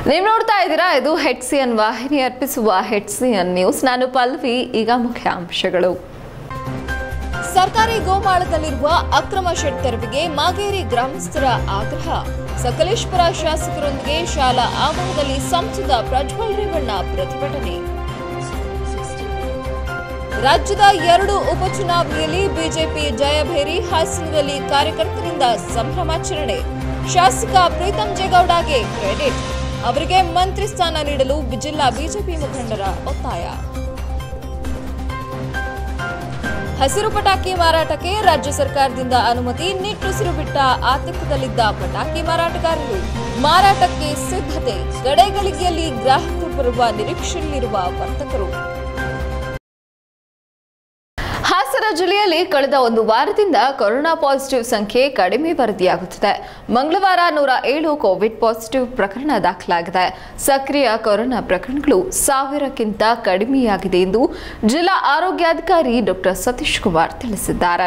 ನೀವು ನೋಡ್ತಾ ಇದ್ದೀರಾ ಇದು ಹೆಡ್ಸಿಯನ್ ವಾಹಿನಿ ಅರ್ಪಿಸುವ ಹೆಡ್ಸಿಯನ್ ನ್ಯೂಸ್ ನಾನು ಪಲ್ವಿ ಈಗ ಮುಖ್ಯಾಂಶಗಳು ಸರ್ಕಾರಿ ಗೋಮಾಳದಲ್ಲಿರುವ ಅಕ್ರಮ ಶೆಡ್ ತೆರವಿಗೆ ಮಾಗೇರಿ ಗ್ರಾಮಸ್ಥರ ಆಗ್ರಹ ಸಕಲೇಶ್ಪುರ ಶಾಸಕರೊಂದಿಗೆ ಶಾಲಾ ಆವರಣದಲ್ಲಿ ಸಂಸದ ಪ್ರಜ್ವಲ್ ರೇವಣ್ಣ ಪ್ರತಿಭಟನೆ ರಾಜ್ಯದ ಎರಡು ಉಪಚುನಾವಣೆಯಲ್ಲಿ ಬಿಜೆಪಿ ಜಯಭೇರಿ ಹಾಸನದಲ್ಲಿ ಕಾರ್ಯಕರ್ತರಿಂದ ಸಂಭ್ರಮಾಚರಣೆ ಶಾಸಕ ಪ್ರೀತಂ ಜೇಗೌಡಗೆ ಕ್ರೆಡಿಟ್ ಅವರಿಗೆ ಮಂತ್ರಿ ಸ್ಥಾನ ನೀಡಲು ಜಿಲ್ಲಾ ಬಿಜೆಪಿ ಮುಖಂಡರ ಒತ್ತಾಯ ಹಸಿರು ಪಟಾಕಿ ಮಾರಾಟಕ್ಕೆ ರಾಜ್ಯ ಸರ್ಕಾರದಿಂದ ಅನುಮತಿ ನಿಟ್ಟುಸಿರು ಬಿಟ್ಟ ಆತಂಕದಲ್ಲಿದ್ದ ಪಟಾಕಿ ಮಾರಾಟಗಾರರು ಮಾರಾಟಕ್ಕೆ ಸಿದ್ಧತೆ ಗಡೆಗಳಿಗೆಯಲ್ಲಿ ಗ್ರಾಹಕರು ಬರುವ ನಿರೀಕ್ಷೆಯಲ್ಲಿರುವ ವರ್ತಕರು ಹಾಸನ ಜಿಲ್ಲೆಯಲ್ಲಿ ಕಳೆದ ಒಂದು ವಾರದಿಂದ ಕೊರೋನಾ ಪಾಸಿಟಿವ್ ಸಂಖ್ಯೆ ಕಡಿಮೆ ವರದಿಯಾಗುತ್ತಿದೆ ಮಂಗಳವಾರ ನೂರ ಏಳು ಕೋವಿಡ್ ಪಾಸಿಟಿವ್ ಪ್ರಕರಣ ದಾಖಲಾಗಿದೆ ಸಕ್ರಿಯ ಕೊರೋನಾ ಪ್ರಕರಣಗಳು ಸಾವಿರಕ್ಕಿಂತ ಕಡಿಮೆಯಾಗಿದೆ ಎಂದು ಜಿಲ್ಲಾ ಆರೋಗ್ಯಾಧಿಕಾರಿ ಡಾಕ್ಟರ್ ಸತೀಶ್ ಕುಮಾರ್ ತಿಳಿಸಿದ್ದಾರೆ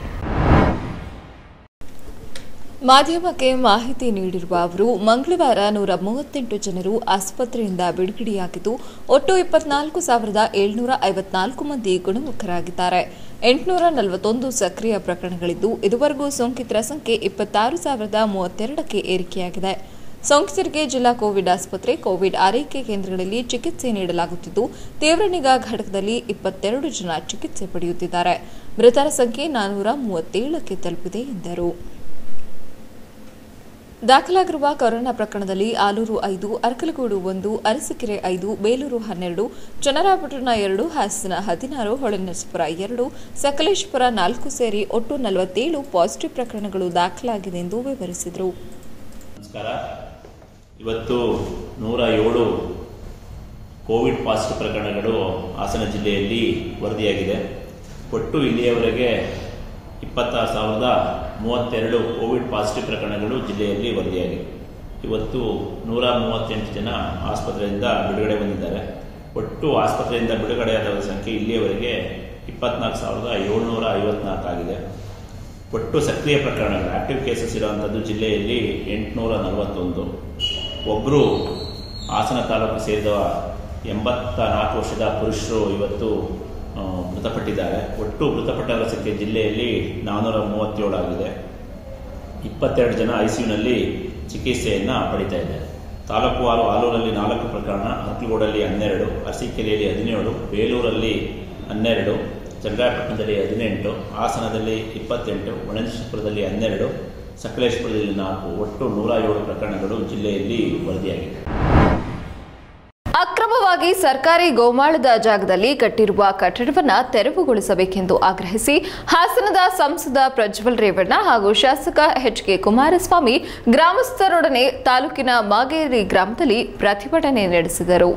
ಮಾಧ್ಯಮಕ್ಕೆ ಮಾಹಿತಿ ನೀಡಿರುವ ಅವರು ಮಂಗಳವಾರ ನೂರ ಮೂವತ್ತೆಂಟು ಜನರು ಆಸ್ಪತ್ರೆಯಿಂದ ಬಿಡುಗಡೆಯಾಗಿದ್ದು ಒಟ್ಟು ಇಪ್ಪತ್ನಾಲ್ಕು ಸಾವಿರದ ಏಳ್ನೂರ ಐವತ್ನಾಲ್ಕು ಮಂದಿ ಗುಣಮುಖರಾಗಿದ್ದಾರೆ ಎಂಟುನೂರ ನಲವತ್ತೊಂದು ಸಕ್ರಿಯ ಪ್ರಕರಣಗಳಿದ್ದು ಇದುವರೆಗೂ ಸೋಂಕಿತರ ಸಂಖ್ಯೆ ಇಪ್ಪತ್ತಾರು ಸಾವಿರದ ಮೂವತ್ತೆರಡಕ್ಕೆ ಏರಿಕೆಯಾಗಿದೆ ಸೋಂಕಿತರಿಗೆ ಜಿಲ್ಲಾ ಕೋವಿಡ್ ಆಸ್ಪತ್ರೆ ಕೋವಿಡ್ ಆರೈಕೆ ಕೇಂದ್ರಗಳಲ್ಲಿ ಚಿಕಿತ್ಸೆ ನೀಡಲಾಗುತ್ತಿದ್ದು ತೀವ್ರ ನಿಗಾ ಘಟಕದಲ್ಲಿ ಇಪ್ಪತ್ತೆರಡು ಜನ ಚಿಕಿತ್ಸೆ ಪಡೆಯುತ್ತಿದ್ದಾರೆ ಮೃತರ ಸಂಖ್ಯೆ ನಾನ್ನೂರ ಮೂವತ್ತೇಳಕ್ಕೆ ತಲುಪಿದೆ ಎಂದರು ದಾಖಲಾಗಿರುವ ಕೊರೋನಾ ಪ್ರಕರಣದಲ್ಲಿ ಆಲೂರು ಐದು ಅರಕಲಗೂಡು ಒಂದು ಅರಸಕೆರೆ ಐದು ಬೇಲೂರು ಹನ್ನೆರಡು ಚನ್ನರಾಪಟ್ಟಣ ಎರಡು ಹಾಸನ ಹದಿನಾರು ಹೊಳೆನರಸೀಪುರ ಎರಡು ಸಕಲೇಶಪುರ ನಾಲ್ಕು ಸೇರಿ ಒಟ್ಟು ನಲವತ್ತೇಳು ಪಾಸಿಟಿವ್ ಪ್ರಕರಣಗಳು ದಾಖಲಾಗಿದೆ ಎಂದು ವಿವರಿಸಿದರು ನಮಸ್ಕಾರ ಇವತ್ತು ನೂರ ಏಳು ಕೋವಿಡ್ ಪಾಸಿಟಿವ್ ಪ್ರಕರಣಗಳು ಹಾಸನ ಜಿಲ್ಲೆಯಲ್ಲಿ ವರದಿಯಾಗಿದೆ ಒಟ್ಟು ಇಲ್ಲಿಯವರೆಗೆ ಇಪ್ಪತ್ತಾರು ಸಾವಿರದ ಮೂವತ್ತೆರಡು ಕೋವಿಡ್ ಪಾಸಿಟಿವ್ ಪ್ರಕರಣಗಳು ಜಿಲ್ಲೆಯಲ್ಲಿ ವರದಿಯಾಗಿವೆ ಇವತ್ತು ನೂರ ಮೂವತ್ತೆಂಟು ಜನ ಆಸ್ಪತ್ರೆಯಿಂದ ಬಿಡುಗಡೆ ಬಂದಿದ್ದಾರೆ ಒಟ್ಟು ಆಸ್ಪತ್ರೆಯಿಂದ ಬಿಡುಗಡೆಯಾದವರ ಸಂಖ್ಯೆ ಇಲ್ಲಿಯವರೆಗೆ ಇಪ್ಪತ್ನಾಲ್ಕು ಸಾವಿರದ ಏಳ್ನೂರ ಐವತ್ನಾಲ್ಕು ಆಗಿದೆ ಒಟ್ಟು ಸಕ್ರಿಯ ಪ್ರಕರಣಗಳು ಆಕ್ಟಿವ್ ಕೇಸಸ್ ಇರುವಂಥದ್ದು ಜಿಲ್ಲೆಯಲ್ಲಿ ಎಂಟುನೂರ ನಲವತ್ತೊಂದು ಒಬ್ಬರು ಹಾಸನ ತಾಲೂಕು ಸೇರಿದ ಎಂಬತ್ತ ನಾಲ್ಕು ವರ್ಷದ ಪುರುಷರು ಇವತ್ತು ಆ, ಮೃತಪಟ್ಟಿದ್ದಾರೆ ಒಟ್ಟು ಮೃತಪಟ್ಟವರ ಸಂಖ್ಯೆ ಜಿಲ್ಲೆಯಲ್ಲಿ ನಾನ್ನೂರ ಮೂವತ್ತೇಳು ಆಗಿದೆ ಇಪ್ಪತ್ತೆರಡು ಜನ ಐ ನಲ್ಲಿ ಚಿಕಿತ್ಸೆಯನ್ನು ಪಡಿತಾ ಇದ್ದಾರೆ ತಾಲೂಕುವಾರು ಆಲೂರಲ್ಲಿ ನಾಲ್ಕು ಪ್ರಕರಣ ಅರ್ಕಲಗೂಡಲ್ಲಿ ಹನ್ನೆರಡು ಅರಸೀಕೆರೆಯಲ್ಲಿ ಹದಿನೇಳು ಬೇಲೂರಲ್ಲಿ ಹನ್ನೆರಡು ಚನ್ನರಾಯಪಟ್ಟಣದಲ್ಲಿ ಹದಿನೆಂಟು ಹಾಸನದಲ್ಲಿ ಇಪ್ಪತ್ತೆಂಟು ಒಣಜಿಪುರದಲ್ಲಿ ಹನ್ನೆರಡು ಸಕಲೇಶ್ಪುರದಲ್ಲಿ ನಾಲ್ಕು ಒಟ್ಟು ನೂರ ಏಳು ಪ್ರಕರಣಗಳು ಜಿಲ್ಲೆಯಲ್ಲಿ ವರದಿಯಾಗಿದೆ ಅಕ್ರಮವಾಗಿ ಸರ್ಕಾರಿ ಗೋಮಾಳದ ಜಾಗದಲ್ಲಿ ಕಟ್ಟಿರುವ ಕಟ್ಟಡವನ್ನ ತೆರವುಗೊಳಿಸಬೇಕೆಂದು ಆಗ್ರಹಿಸಿ ಹಾಸನದ ಸಂಸದ ಪ್ರಜ್ವಲ್ ರೇವಣ್ಣ ಹಾಗೂ ಶಾಸಕ ಎಚ್ ಕೆ ಕುಮಾರಸ್ವಾಮಿ ಗ್ರಾಮಸ್ಥರೊಡನೆ ತಾಲೂಕಿನ ಮಾಗೇರಿ ಗ್ರಾಮದಲ್ಲಿ ಪ್ರತಿಭಟನೆ ನಡೆಸಿದರು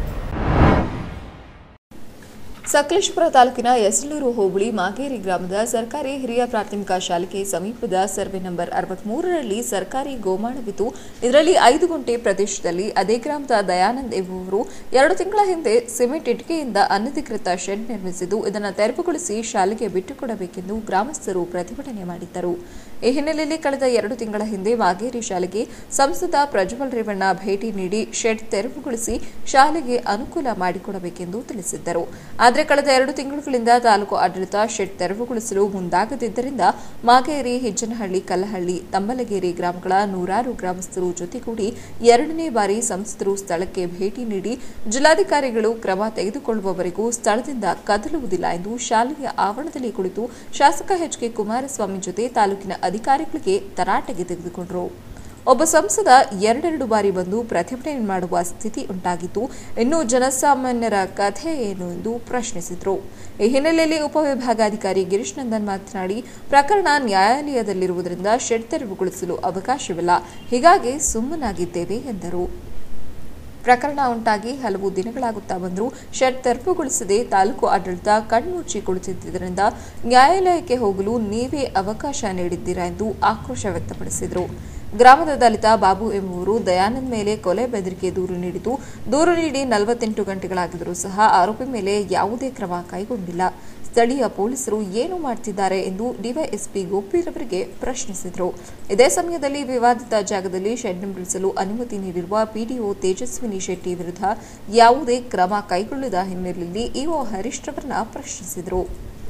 ಸಕಲೇಶ್ಪುರ ತಾಲೂಕಿನ ಯಸಲೂರು ಹೋಬಳಿ ಮಾಗೇರಿ ಗ್ರಾಮದ ಸರ್ಕಾರಿ ಹಿರಿಯ ಪ್ರಾಥಮಿಕ ಶಾಲೆಗೆ ಸಮೀಪದ ಸರ್ವೆ ನಂಬರ್ ಅರವತ್ಮೂರರಲ್ಲಿ ಸರ್ಕಾರಿ ಗೋಮಾಳವಿದ್ದು ಇದರಲ್ಲಿ ಐದು ಗುಂಟೆ ಪ್ರದೇಶದಲ್ಲಿ ಅದೇ ಗ್ರಾಮದ ದಯಾನಂದ್ ಎಂಬುವರು ಎರಡು ತಿಂಗಳ ಹಿಂದೆ ಸಿಮೆಂಟ್ ಇಟ್ಟಿಗೆಯಿಂದ ಅನಧಿಕೃತ ಶೆಡ್ ನಿರ್ಮಿಸಿದ್ದು ಇದನ್ನು ತೆರವುಗೊಳಿಸಿ ಶಾಲೆಗೆ ಬಿಟ್ಟುಕೊಡಬೇಕೆಂದು ಗ್ರಾಮಸ್ಥರು ಪ್ರತಿಭಟನೆ ಮಾಡಿದ್ದರು ಈ ಹಿನ್ನೆಲೆಯಲ್ಲಿ ಕಳೆದ ಎರಡು ತಿಂಗಳ ಹಿಂದೆ ಮಾಗೇರಿ ಶಾಲೆಗೆ ಸಂಸದ ಪ್ರಜ್ವಲ್ ರೇವಣ್ಣ ಭೇಟಿ ನೀಡಿ ಶೆಡ್ ತೆರವುಗೊಳಿಸಿ ಶಾಲೆಗೆ ಅನುಕೂಲ ಮಾಡಿಕೊಡಬೇಕೆಂದು ತಿಳಿಸಿದ್ದರು ಆದರೆ ಕಳೆದ ಎರಡು ತಿಂಗಳುಗಳಿಂದ ತಾಲೂಕು ಆಡಳಿತ ಶೆಡ್ ತೆರವುಗೊಳಿಸಲು ಮುಂದಾಗದಿದ್ದರಿಂದ ಮಾಗೇರಿ ಹಿಜ್ಜನಹಳ್ಳಿ ಕಲ್ಲಹಳ್ಳಿ ತಮ್ಮಲಗೇರಿ ಗ್ರಾಮಗಳ ನೂರಾರು ಗ್ರಾಮಸ್ಥರು ಜೊತೆಗೂಡಿ ಎರಡನೇ ಬಾರಿ ಸಂಸದರು ಸ್ಥಳಕ್ಕೆ ಭೇಟಿ ನೀಡಿ ಜಿಲ್ಲಾಧಿಕಾರಿಗಳು ಕ್ರಮ ತೆಗೆದುಕೊಳ್ಳುವವರೆಗೂ ಸ್ಥಳದಿಂದ ಕದಲುವುದಿಲ್ಲ ಎಂದು ಶಾಲೆಯ ಆವರಣದಲ್ಲಿ ಕುಳಿತು ಶಾಸಕ ಎಚ್ ಕೆ ಕುಮಾರಸ್ವಾಮಿ ಜೊತೆ ತಾಲೂಕಿನ ಅಧಿಕಾರಿಗಳಿಗೆ ತರಾಟೆಗೆ ತೆಗೆದುಕೊಂಡರು ಒಬ್ಬ ಸಂಸದ ಎರಡೆರಡು ಬಾರಿ ಬಂದು ಪ್ರತಿಭಟನೆ ಮಾಡುವ ಸ್ಥಿತಿ ಉಂಟಾಗಿದ್ದು ಇನ್ನು ಜನಸಾಮಾನ್ಯರ ಕಥೆ ಏನು ಎಂದು ಪ್ರಶ್ನಿಸಿದರು ಈ ಹಿನ್ನೆಲೆಯಲ್ಲಿ ಉಪವಿಭಾಗಾಧಿಕಾರಿ ಗಿರೀಶ್ ನಂದನ್ ಮಾತನಾಡಿ ಪ್ರಕರಣ ನ್ಯಾಯಾಲಯದಲ್ಲಿರುವುದರಿಂದ ಶೆಡ್ ತೆರವುಗೊಳಿಸಲು ಅವಕಾಶವಿಲ್ಲ ಹೀಗಾಗಿ ಸುಮ್ಮನಾಗಿದ್ದೇವೆ ಎಂದರು ಪ್ರಕರಣ ಉಂಟಾಗಿ ಹಲವು ದಿನಗಳಾಗುತ್ತಾ ಬಂದರೂ ಶೆಡ್ ತೆರವುಗೊಳಿಸದೆ ತಾಲೂಕು ಆಡಳಿತ ಕಣ್ಮುಚ್ಚಿ ಕುಳಿತಿದ್ದರಿಂದ ನ್ಯಾಯಾಲಯಕ್ಕೆ ಹೋಗಲು ನೀವೇ ಅವಕಾಶ ನೀಡಿದ್ದೀರಾ ಎಂದು ಆಕ್ರೋಶ ವ್ಯಕ್ತಪಡಿಸಿದರು ಗ್ರಾಮದ ದಲಿತ ಬಾಬು ಎಂಬುವರು ದಯಾನಂದ್ ಮೇಲೆ ಕೊಲೆ ಬೆದರಿಕೆ ದೂರು ನೀಡಿದ್ದು ದೂರು ನೀಡಿ ನಲವತ್ತೆಂಟು ಗಂಟೆಗಳಾಗಿದ್ದರೂ ಸಹ ಆರೋಪಿ ಮೇಲೆ ಯಾವುದೇ ಕ್ರಮ ಕೈಗೊಂಡಿಲ್ಲ ಸ್ಥಳೀಯ ಪೊಲೀಸರು ಏನು ಮಾಡ್ತಿದ್ದಾರೆ ಎಂದು ಡಿವೈಎಸ್ಪಿ ಗೋಪಿರವರಿಗೆ ಪ್ರಶ್ನಿಸಿದರು ಇದೇ ಸಮಯದಲ್ಲಿ ವಿವಾದಿತ ಜಾಗದಲ್ಲಿ ಶೆಡ್ ನಿರ್ಮಿಸಲು ಅನುಮತಿ ನೀಡಿರುವ ಪಿಡಿಒ ತೇಜಸ್ವಿನಿ ಶೆಟ್ಟಿ ವಿರುದ್ಧ ಯಾವುದೇ ಕ್ರಮ ಕೈಗೊಳ್ಳದ ಹಿನ್ನೆಲೆಯಲ್ಲಿ ಇಒ ಹರೀಶ್ ರವರನ್ನ ಪ್ರಶ್ನಿಸಿದರು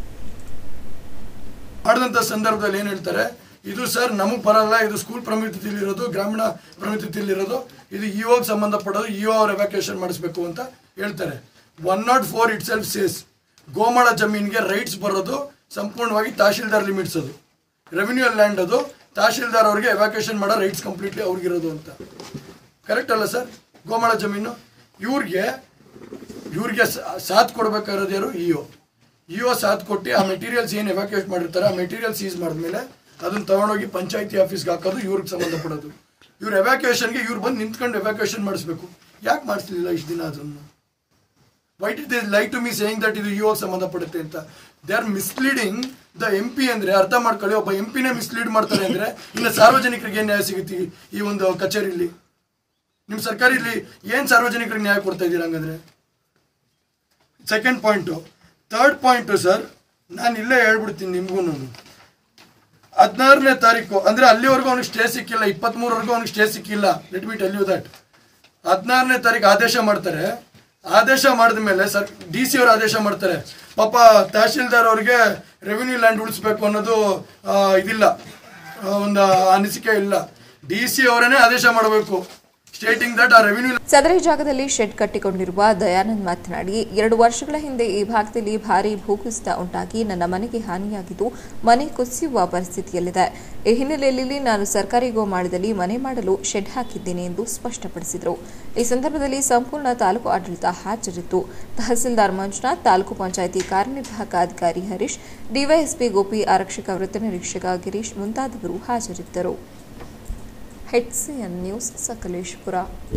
ಮಾಡಿದಂಥ ಸಂದರ್ಭದಲ್ಲಿ ಏನು ಹೇಳ್ತಾರೆ ಇದು ಸರ್ ನಮಗೆ ಬರಲ್ಲ ಇದು ಸ್ಕೂಲ್ ಪ್ರಮಿತಿಯಲ್ಲಿರೋದು ಗ್ರಾಮೀಣ ಪ್ರಮಿತಿಯಲ್ಲಿರೋದು ಇದು ಇಒಗೆ ಸಂಬಂಧಪಡೋದು ಇಒ ಅವ್ರ ಎವ್ಯಾಕ್ಯುಯೇಷನ್ ಮಾಡಿಸ್ಬೇಕು ಅಂತ ಹೇಳ್ತಾರೆ one not four itself says ಗೋಮಾಳ ಜಮೀನಿಗೆ ರೈಟ್ಸ್ ಬರೋದು ಸಂಪೂರ್ಣವಾಗಿ ತಹಶೀಲ್ದಾರ್ ಲಿಮಿಟ್ಸ್ ಅದು ರೆವಿನ್ಯೂ ಲ್ಯಾಂಡ್ ಅದು ತಹಶೀಲ್ದಾರ್ ಅವ್ರಿಗೆ ಎವ್ಯಾಕ್ಯುಯೇಷನ್ ಮಾಡೋ ರೈಟ್ಸ್ ಕಂಪ್ಲೀಟ್ಲಿ ಅವ್ರಿಗಿರೋದು ಅಂತ ಕರೆಕ್ಟ್ ಅಲ್ಲ ಸರ್ ಗೋಮಾಳ ಜಮೀನು ಇವ್ರಿಗೆ ಇವ್ರಿಗೆ ಸಾ- ಸಾಥ್ ಕೊಡ್ಬೇಕಾಗಿರೋದು ಯಾರು ಇಒ ಇಒ ಸಾಥ್ ಕೊಟ್ಟು ಆ ಮೆಟೀರಿಯಲ್ಸ್ ಏನು ಎವ್ಯಾಕ್ಯುಯೇಟ್ ಮಾಡಿರ್ತಾರೆ ಆ ಮೆಟೀರಿಯಲ್ ಸೀಸ್ ಮಾಡಿದ್ಮೇಲೆ ಅದನ್ನ ತಗೊಂಡೋಗಿ ಪಂಚಾಯತಿ ಆಫೀಸ್ಗೆ ಹಾಕೋದು ಇವ್ರಿಗೆ ಸಂಬಂಧಪಡೋದು ಇವ್ರ ಎವ್ಯಾಕ್ಯುಯೇಷನ್ಗೆ ಇವ್ರು ಬಂದು ನಿಂತ್ಕೊಂಡು ಎವ್ಯಾಕ್ಯುಯೇಷನ್ ಮಾಡಿಸ್ಬೇಕು ಯಾಕೆ ಮಾಡಿಸ್ಲಿಲ್ಲ ಇಷ್ಟು ದಿನ ಅದನ್ನು wait it is like to me saying that ಇದು ಇವಾಗ ಸಂಬಂಧಪಡುತ್ತೆ ಅಂತ they are misleading the M P ಅಂದ್ರೆ ಅರ್ಥ ಮಾಡ್ಕೊಳ್ಳಿ ಒಬ್ಬ ಎಂ ಪಿನೇ ಮಿಸ್ಲೀಡ್ ಮಾಡ್ತಾರೆ ಅಂದ್ರೆ ಇನ್ನು ಸಾರ್ವಜನಿಕರಿಗೆ ಏನ್ ನ್ಯಾಯ ಸಿಗುತ್ತೆ ಈ- ಈ ಒಂದು ಕಚೇರಿಲಿ ನಿಮ್ಮ ಸರ್ಕಾರಿಲಿ ಏನ್ ಸಾರ್ವಜನಿಕರಿಗೆ ನ್ಯಾಯ ಕೊಡ್ತಾ ಇದ್ದೀರಾ ಹಂಗಂದ್ರೆ second point third point sir ನಾನು ಇಲ್ಲೇ ಹೇಳ್ಬಿಡ್ತೀನಿ ನಿಮಗೂ ಹದಿನಾರನೇ ತಾರೀಕು ಅಂದ್ರೆ ಅಲ್ಲಿವರೆಗೂ ಅವ್ನಿಗೆ ಸ್ಟೇ ಸಿಕ್ಕಿಲ್ಲ ಇಪ್ಪತ್ಮೂರವರೆಗೂ ಅವ್ನಿಗೆ ಸ್ಟೇ ಸಿಕ್ಕಿಲ್ಲ let me tell you that ಹದಿನಾರನೇ ತಾರೀಕು ಆದೇಶ ಮಾಡ್ತಾರೆ ಆದೇಶ ಮಾಡಿದ ಮೇಲೆ ಸರ್ ಡಿ ಸಿ ಅವರು ಆದೇಶ ಮಾಡ್ತಾರೆ ಪಾಪ ತಹಶೀಲ್ದಾರ್ ಅವ್ರಿಗೆ ರೆವಿನ್ಯೂ ಲ್ಯಾಂಡ್ ಉಳಿಸ್ಬೇಕು ಅನ್ನೋದು ಆ, ಇದಿಲ್ಲ ಆ, ಒಂದು ಅನಿಸಿಕೆ ಇಲ್ಲ ಡಿ ಸಿ ಅವರನ್ನೇ ಆದೇಶ ಮಾಡಬೇಕು ಸ್ಟೇಟಿಂಗ್ ದಟ್ ಆ ರೆವಿನ್ಯೂ ಸದರಿ ಜಾಗದಲ್ಲಿ ಶೆಡ್ ಕಟ್ಟಿಕೊಂಡಿರುವ ದಯಾನಂದ್ ಮಾತನಾಡಿ ಎರಡು ವರ್ಷಗಳ ಹಿಂದೆ ಈ ಭಾಗದಲ್ಲಿ ಭಾರೀ ಭೂಕುಸಿತ ಉಂಟಾಗಿ ನನ್ನ ಮನೆಗೆ ಹಾನಿಯಾಗಿದ್ದು ಮನೆ ಕುಸಿಯುವ ಪರಿಸ್ಥಿತಿಯಲ್ಲಿದೆ ಈ ಹಿನ್ನೆಲೆಯಲ್ಲಿ ನಾನು ಸರ್ಕಾರಿ ಗೋಮಾಳದಲ್ಲಿ ಮನೆ ಮಾಡಲು ಶೆಡ್ ಹಾಕಿದ್ದೇನೆ ಎಂದು ಸ್ಪಷ್ಟಪಡಿಸಿದರು ಈ ಸಂದರ್ಭದಲ್ಲಿ ಸಂಪೂರ್ಣ ತಾಲೂಕು ಆಡಳಿತ ಹಾಜರಿತ್ತು ತಹಸೀಲ್ದಾರ್ ಮಂಜುನಾಥ್ ತಾಲೂಕು ಪಂಚಾಯಿತಿ ಕಾರ್ಯನಿರ್ವಾಹಕ ಅಧಿಕಾರಿ ಹರೀಶ್ ಡಿವೈಎಸ್ಪಿ ಗೋಪಿ ಆರಕ್ಷಕ ವೃತ್ತ ನಿರೀಕ್ಷಕ ಗಿರೀಶ್ ಮುಂತಾದವರು ಹಾಜರಿದ್ದರು ಹೆಚ್ಸಿಎನ್ ನ್ಯೂಸ್ ಸಕಲೇಶ್ಪುರ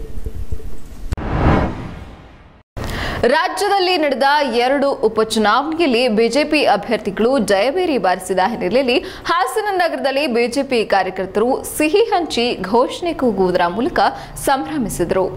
ರಾಜ್ಯದಲ್ಲಿ ನಡೆದ ಎರಡು ಉಪಚುನಾವಣೆಯಲ್ಲಿ ಬಿಜೆಪಿ ಅಭ್ಯರ್ಥಿಗಳು ಜಯಬೇರಿ ಬಾರಿಸಿದ ಹಿನ್ನೆಲೆಯಲ್ಲಿ ಹಾಸನ ನಗರದಲ್ಲಿ ಬಿಜೆಪಿ ಕಾರ್ಯಕರ್ತರು ಸಿಹಿ ಹಂಚಿ ಘೋಷಣೆ ಕೂಗುವುದರ ಮೂಲಕ ಸಂಭ್ರಮಿಸಿದರು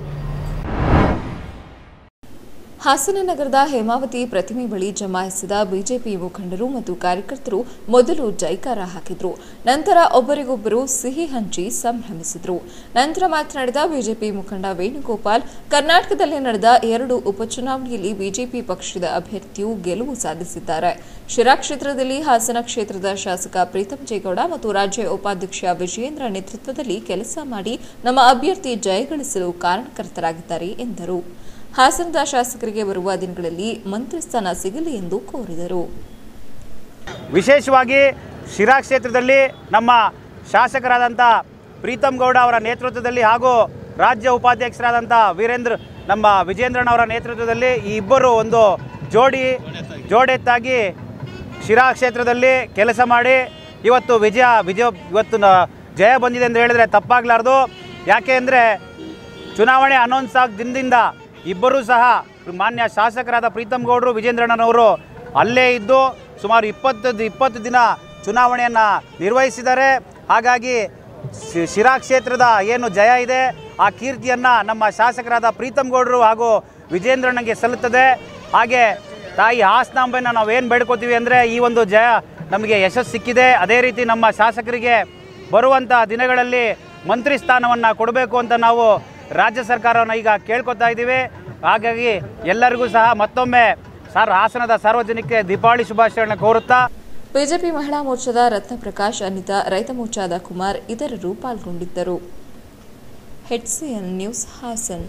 ಹಾಸನ ನಗರದ ಹೇಮಾವತಿ ಪ್ರತಿಮೆ ಬಳಿ ಜಮಾಯಿಸಿದ ಬಿಜೆಪಿ ಮುಖಂಡರು ಮತ್ತು ಕಾರ್ಯಕರ್ತರು ಮೊದಲು ಜೈಕಾರ ಹಾಕಿದ್ರು ನಂತರ ಒಬ್ಬರಿಗೊಬ್ಬರು ಸಿಹಿ ಹಂಚಿ ಸಂಭ್ರಮಿಸಿದ್ರು ನಂತರ ಮಾತನಾಡಿದ ಬಿಜೆಪಿ ಮುಖಂಡ ವೇಣುಗೋಪಾಲ್ ಕರ್ನಾಟಕದಲ್ಲಿ ನಡೆದ ಎರಡು ಉಪಚುನಾವಣೆಯಲ್ಲಿ ಬಿಜೆಪಿ ಪಕ್ಷದ ಅಭ್ಯರ್ಥಿಯು ಗೆಲುವು ಸಾಧಿಸಿದ್ದಾರೆ ಶಿರಾ ಕ್ಷೇತ್ರದಲ್ಲಿ ಹಾಸನ ಕ್ಷೇತ್ರದ ಶಾಸಕ ಪ್ರೀತಂ ಜೇಗೌಡ ಮತ್ತು ರಾಜ್ಯ ಉಪಾಧ್ಯಕ್ಷ ವಿಜಯೇಂದ್ರ ನೇತೃತ್ವದಲ್ಲಿ ಕೆಲಸ ಮಾಡಿ ನಮ್ಮ ಅಭ್ಯರ್ಥಿ ಜಯಗಳಿಸಲು ಕಾರಣಕರ್ತರಾಗಿದ್ದಾರೆ ಎಂದರು ಹಾಸನದ ಶಾಸಕರಿಗೆ ಬರುವ ದಿನಗಳಲ್ಲಿ ಮಂತ್ರಿ ಸ್ಥಾನ ಸಿಗಲಿ ಎಂದು ಕೋರಿದರು ವಿಶೇಷವಾಗಿ ಶಿರಾ ಕ್ಷೇತ್ರದಲ್ಲಿ ನಮ್ಮ ಶಾಸಕರಾದಂಥ ಪ್ರೀತಮ್ ಗೌಡ ಅವರ ನೇತೃತ್ವದಲ್ಲಿ ಹಾಗೂ ರಾಜ್ಯ ಉಪಾಧ್ಯಕ್ಷರಾದಂಥ ವೀರೇಂದ್ರ ನಮ್ಮ ವಿಜೇಂದ್ರನವರ ನೇತೃತ್ವದಲ್ಲಿ ಈ ಇಬ್ಬರು ಒಂದು ಜೋಡಿ ಜೋಡೆತ್ತಾಗಿ ಶಿರಾ ಕ್ಷೇತ್ರದಲ್ಲಿ ಕೆಲಸ ಮಾಡಿ ಇವತ್ತು ವಿಜಯ ವಿಜಯ ಇವತ್ತು ನ- ಜಯ ಬಂದಿದೆ ಅಂತ ಹೇಳಿದ್ರೆ ತಪ್ಪಾಗಲಾರ್ದು ಯಾಕೆ ಅಂದರೆ ಚುನಾವಣೆ ಅನೌನ್ಸ್ ಆದ ದಿನದಿಂದ ಇಬ್ಬರೂ ಸಹ ಮಾನ್ಯ ಶಾಸಕರಾದ ಪ್ರೀತಮ್ ಗೌಡರು ವಿಜೇಂದ್ರಣ್ಣನವರು ಅಲ್ಲೇ ಇದ್ದು ಸುಮಾರು ಇಪ್ಪತ್ತು ಇಪ್ಪತ್ತು ದಿನ ಚುನಾವಣೆಯನ್ನು ನಿರ್ವಹಿಸಿದ್ದಾರೆ ಹಾಗಾಗಿ ಶಿ- ಶಿರಾ ಕ್ಷೇತ್ರದ ಏನು ಜಯ ಇದೆ ಆ ಕೀರ್ತಿಯನ್ನು ನಮ್ಮ ಶಾಸಕರಾದ ಪ್ರೀತಮ್ ಗೌಡರು ಹಾಗೂ ವಿಜೇಂದ್ರಣ್ಣಗೆ ಸಲ್ಲುತ್ತದೆ ಹಾಗೆ ತಾಯಿ ಹಾಸನಾಂಬೆನ ನಾವು ಏನು ಬೇಡ್ಕೋತೀವಿ ಅಂದರೆ ಈ ಒಂದು ಜಯ ನಮಗೆ ಯಶಸ್ಸು ಸಿಕ್ಕಿದೆ ಅದೇ ರೀತಿ ನಮ್ಮ ಶಾಸಕರಿಗೆ ಬರುವಂಥ ದಿನಗಳಲ್ಲಿ ಮಂತ್ರಿ ಸ್ಥಾನವನ್ನು ಕೊಡಬೇಕು ಅಂತ ನಾವು ರಾಜ್ಯ ಸರ್ಕಾರವನ್ನು ಈಗ ಕೇಳ್ಕೊತಾ ಇದ್ದೀವಿ ಹಾಗಾಗಿ ಎಲ್ಲರಿಗೂ ಸಹ ಮತ್ತೊಮ್ಮೆ ಸರ್ ಹಾಸನದ ಸಾರ್ವಜನಿಕ ದೀಪಾವಳಿ ಶುಭಾಶಯಗಳನ್ನ ಕೋರುತ್ತಾ ಬಿಜೆಪಿ ಮಹಿಳಾ ಮೋರ್ಚಾದ ರತ್ನಪ್ರಕಾಶ್ ಅನಿತಾ ರೈತ ಮೋರ್ಚಾದ ಕುಮಾರ್ ಇತರರು ಪಾಲ್ಗೊಂಡಿದ್ದರು ಹೆಚ್ಸಿಎನ್ ನ್ಯೂಸ್ ಹಾಸನ್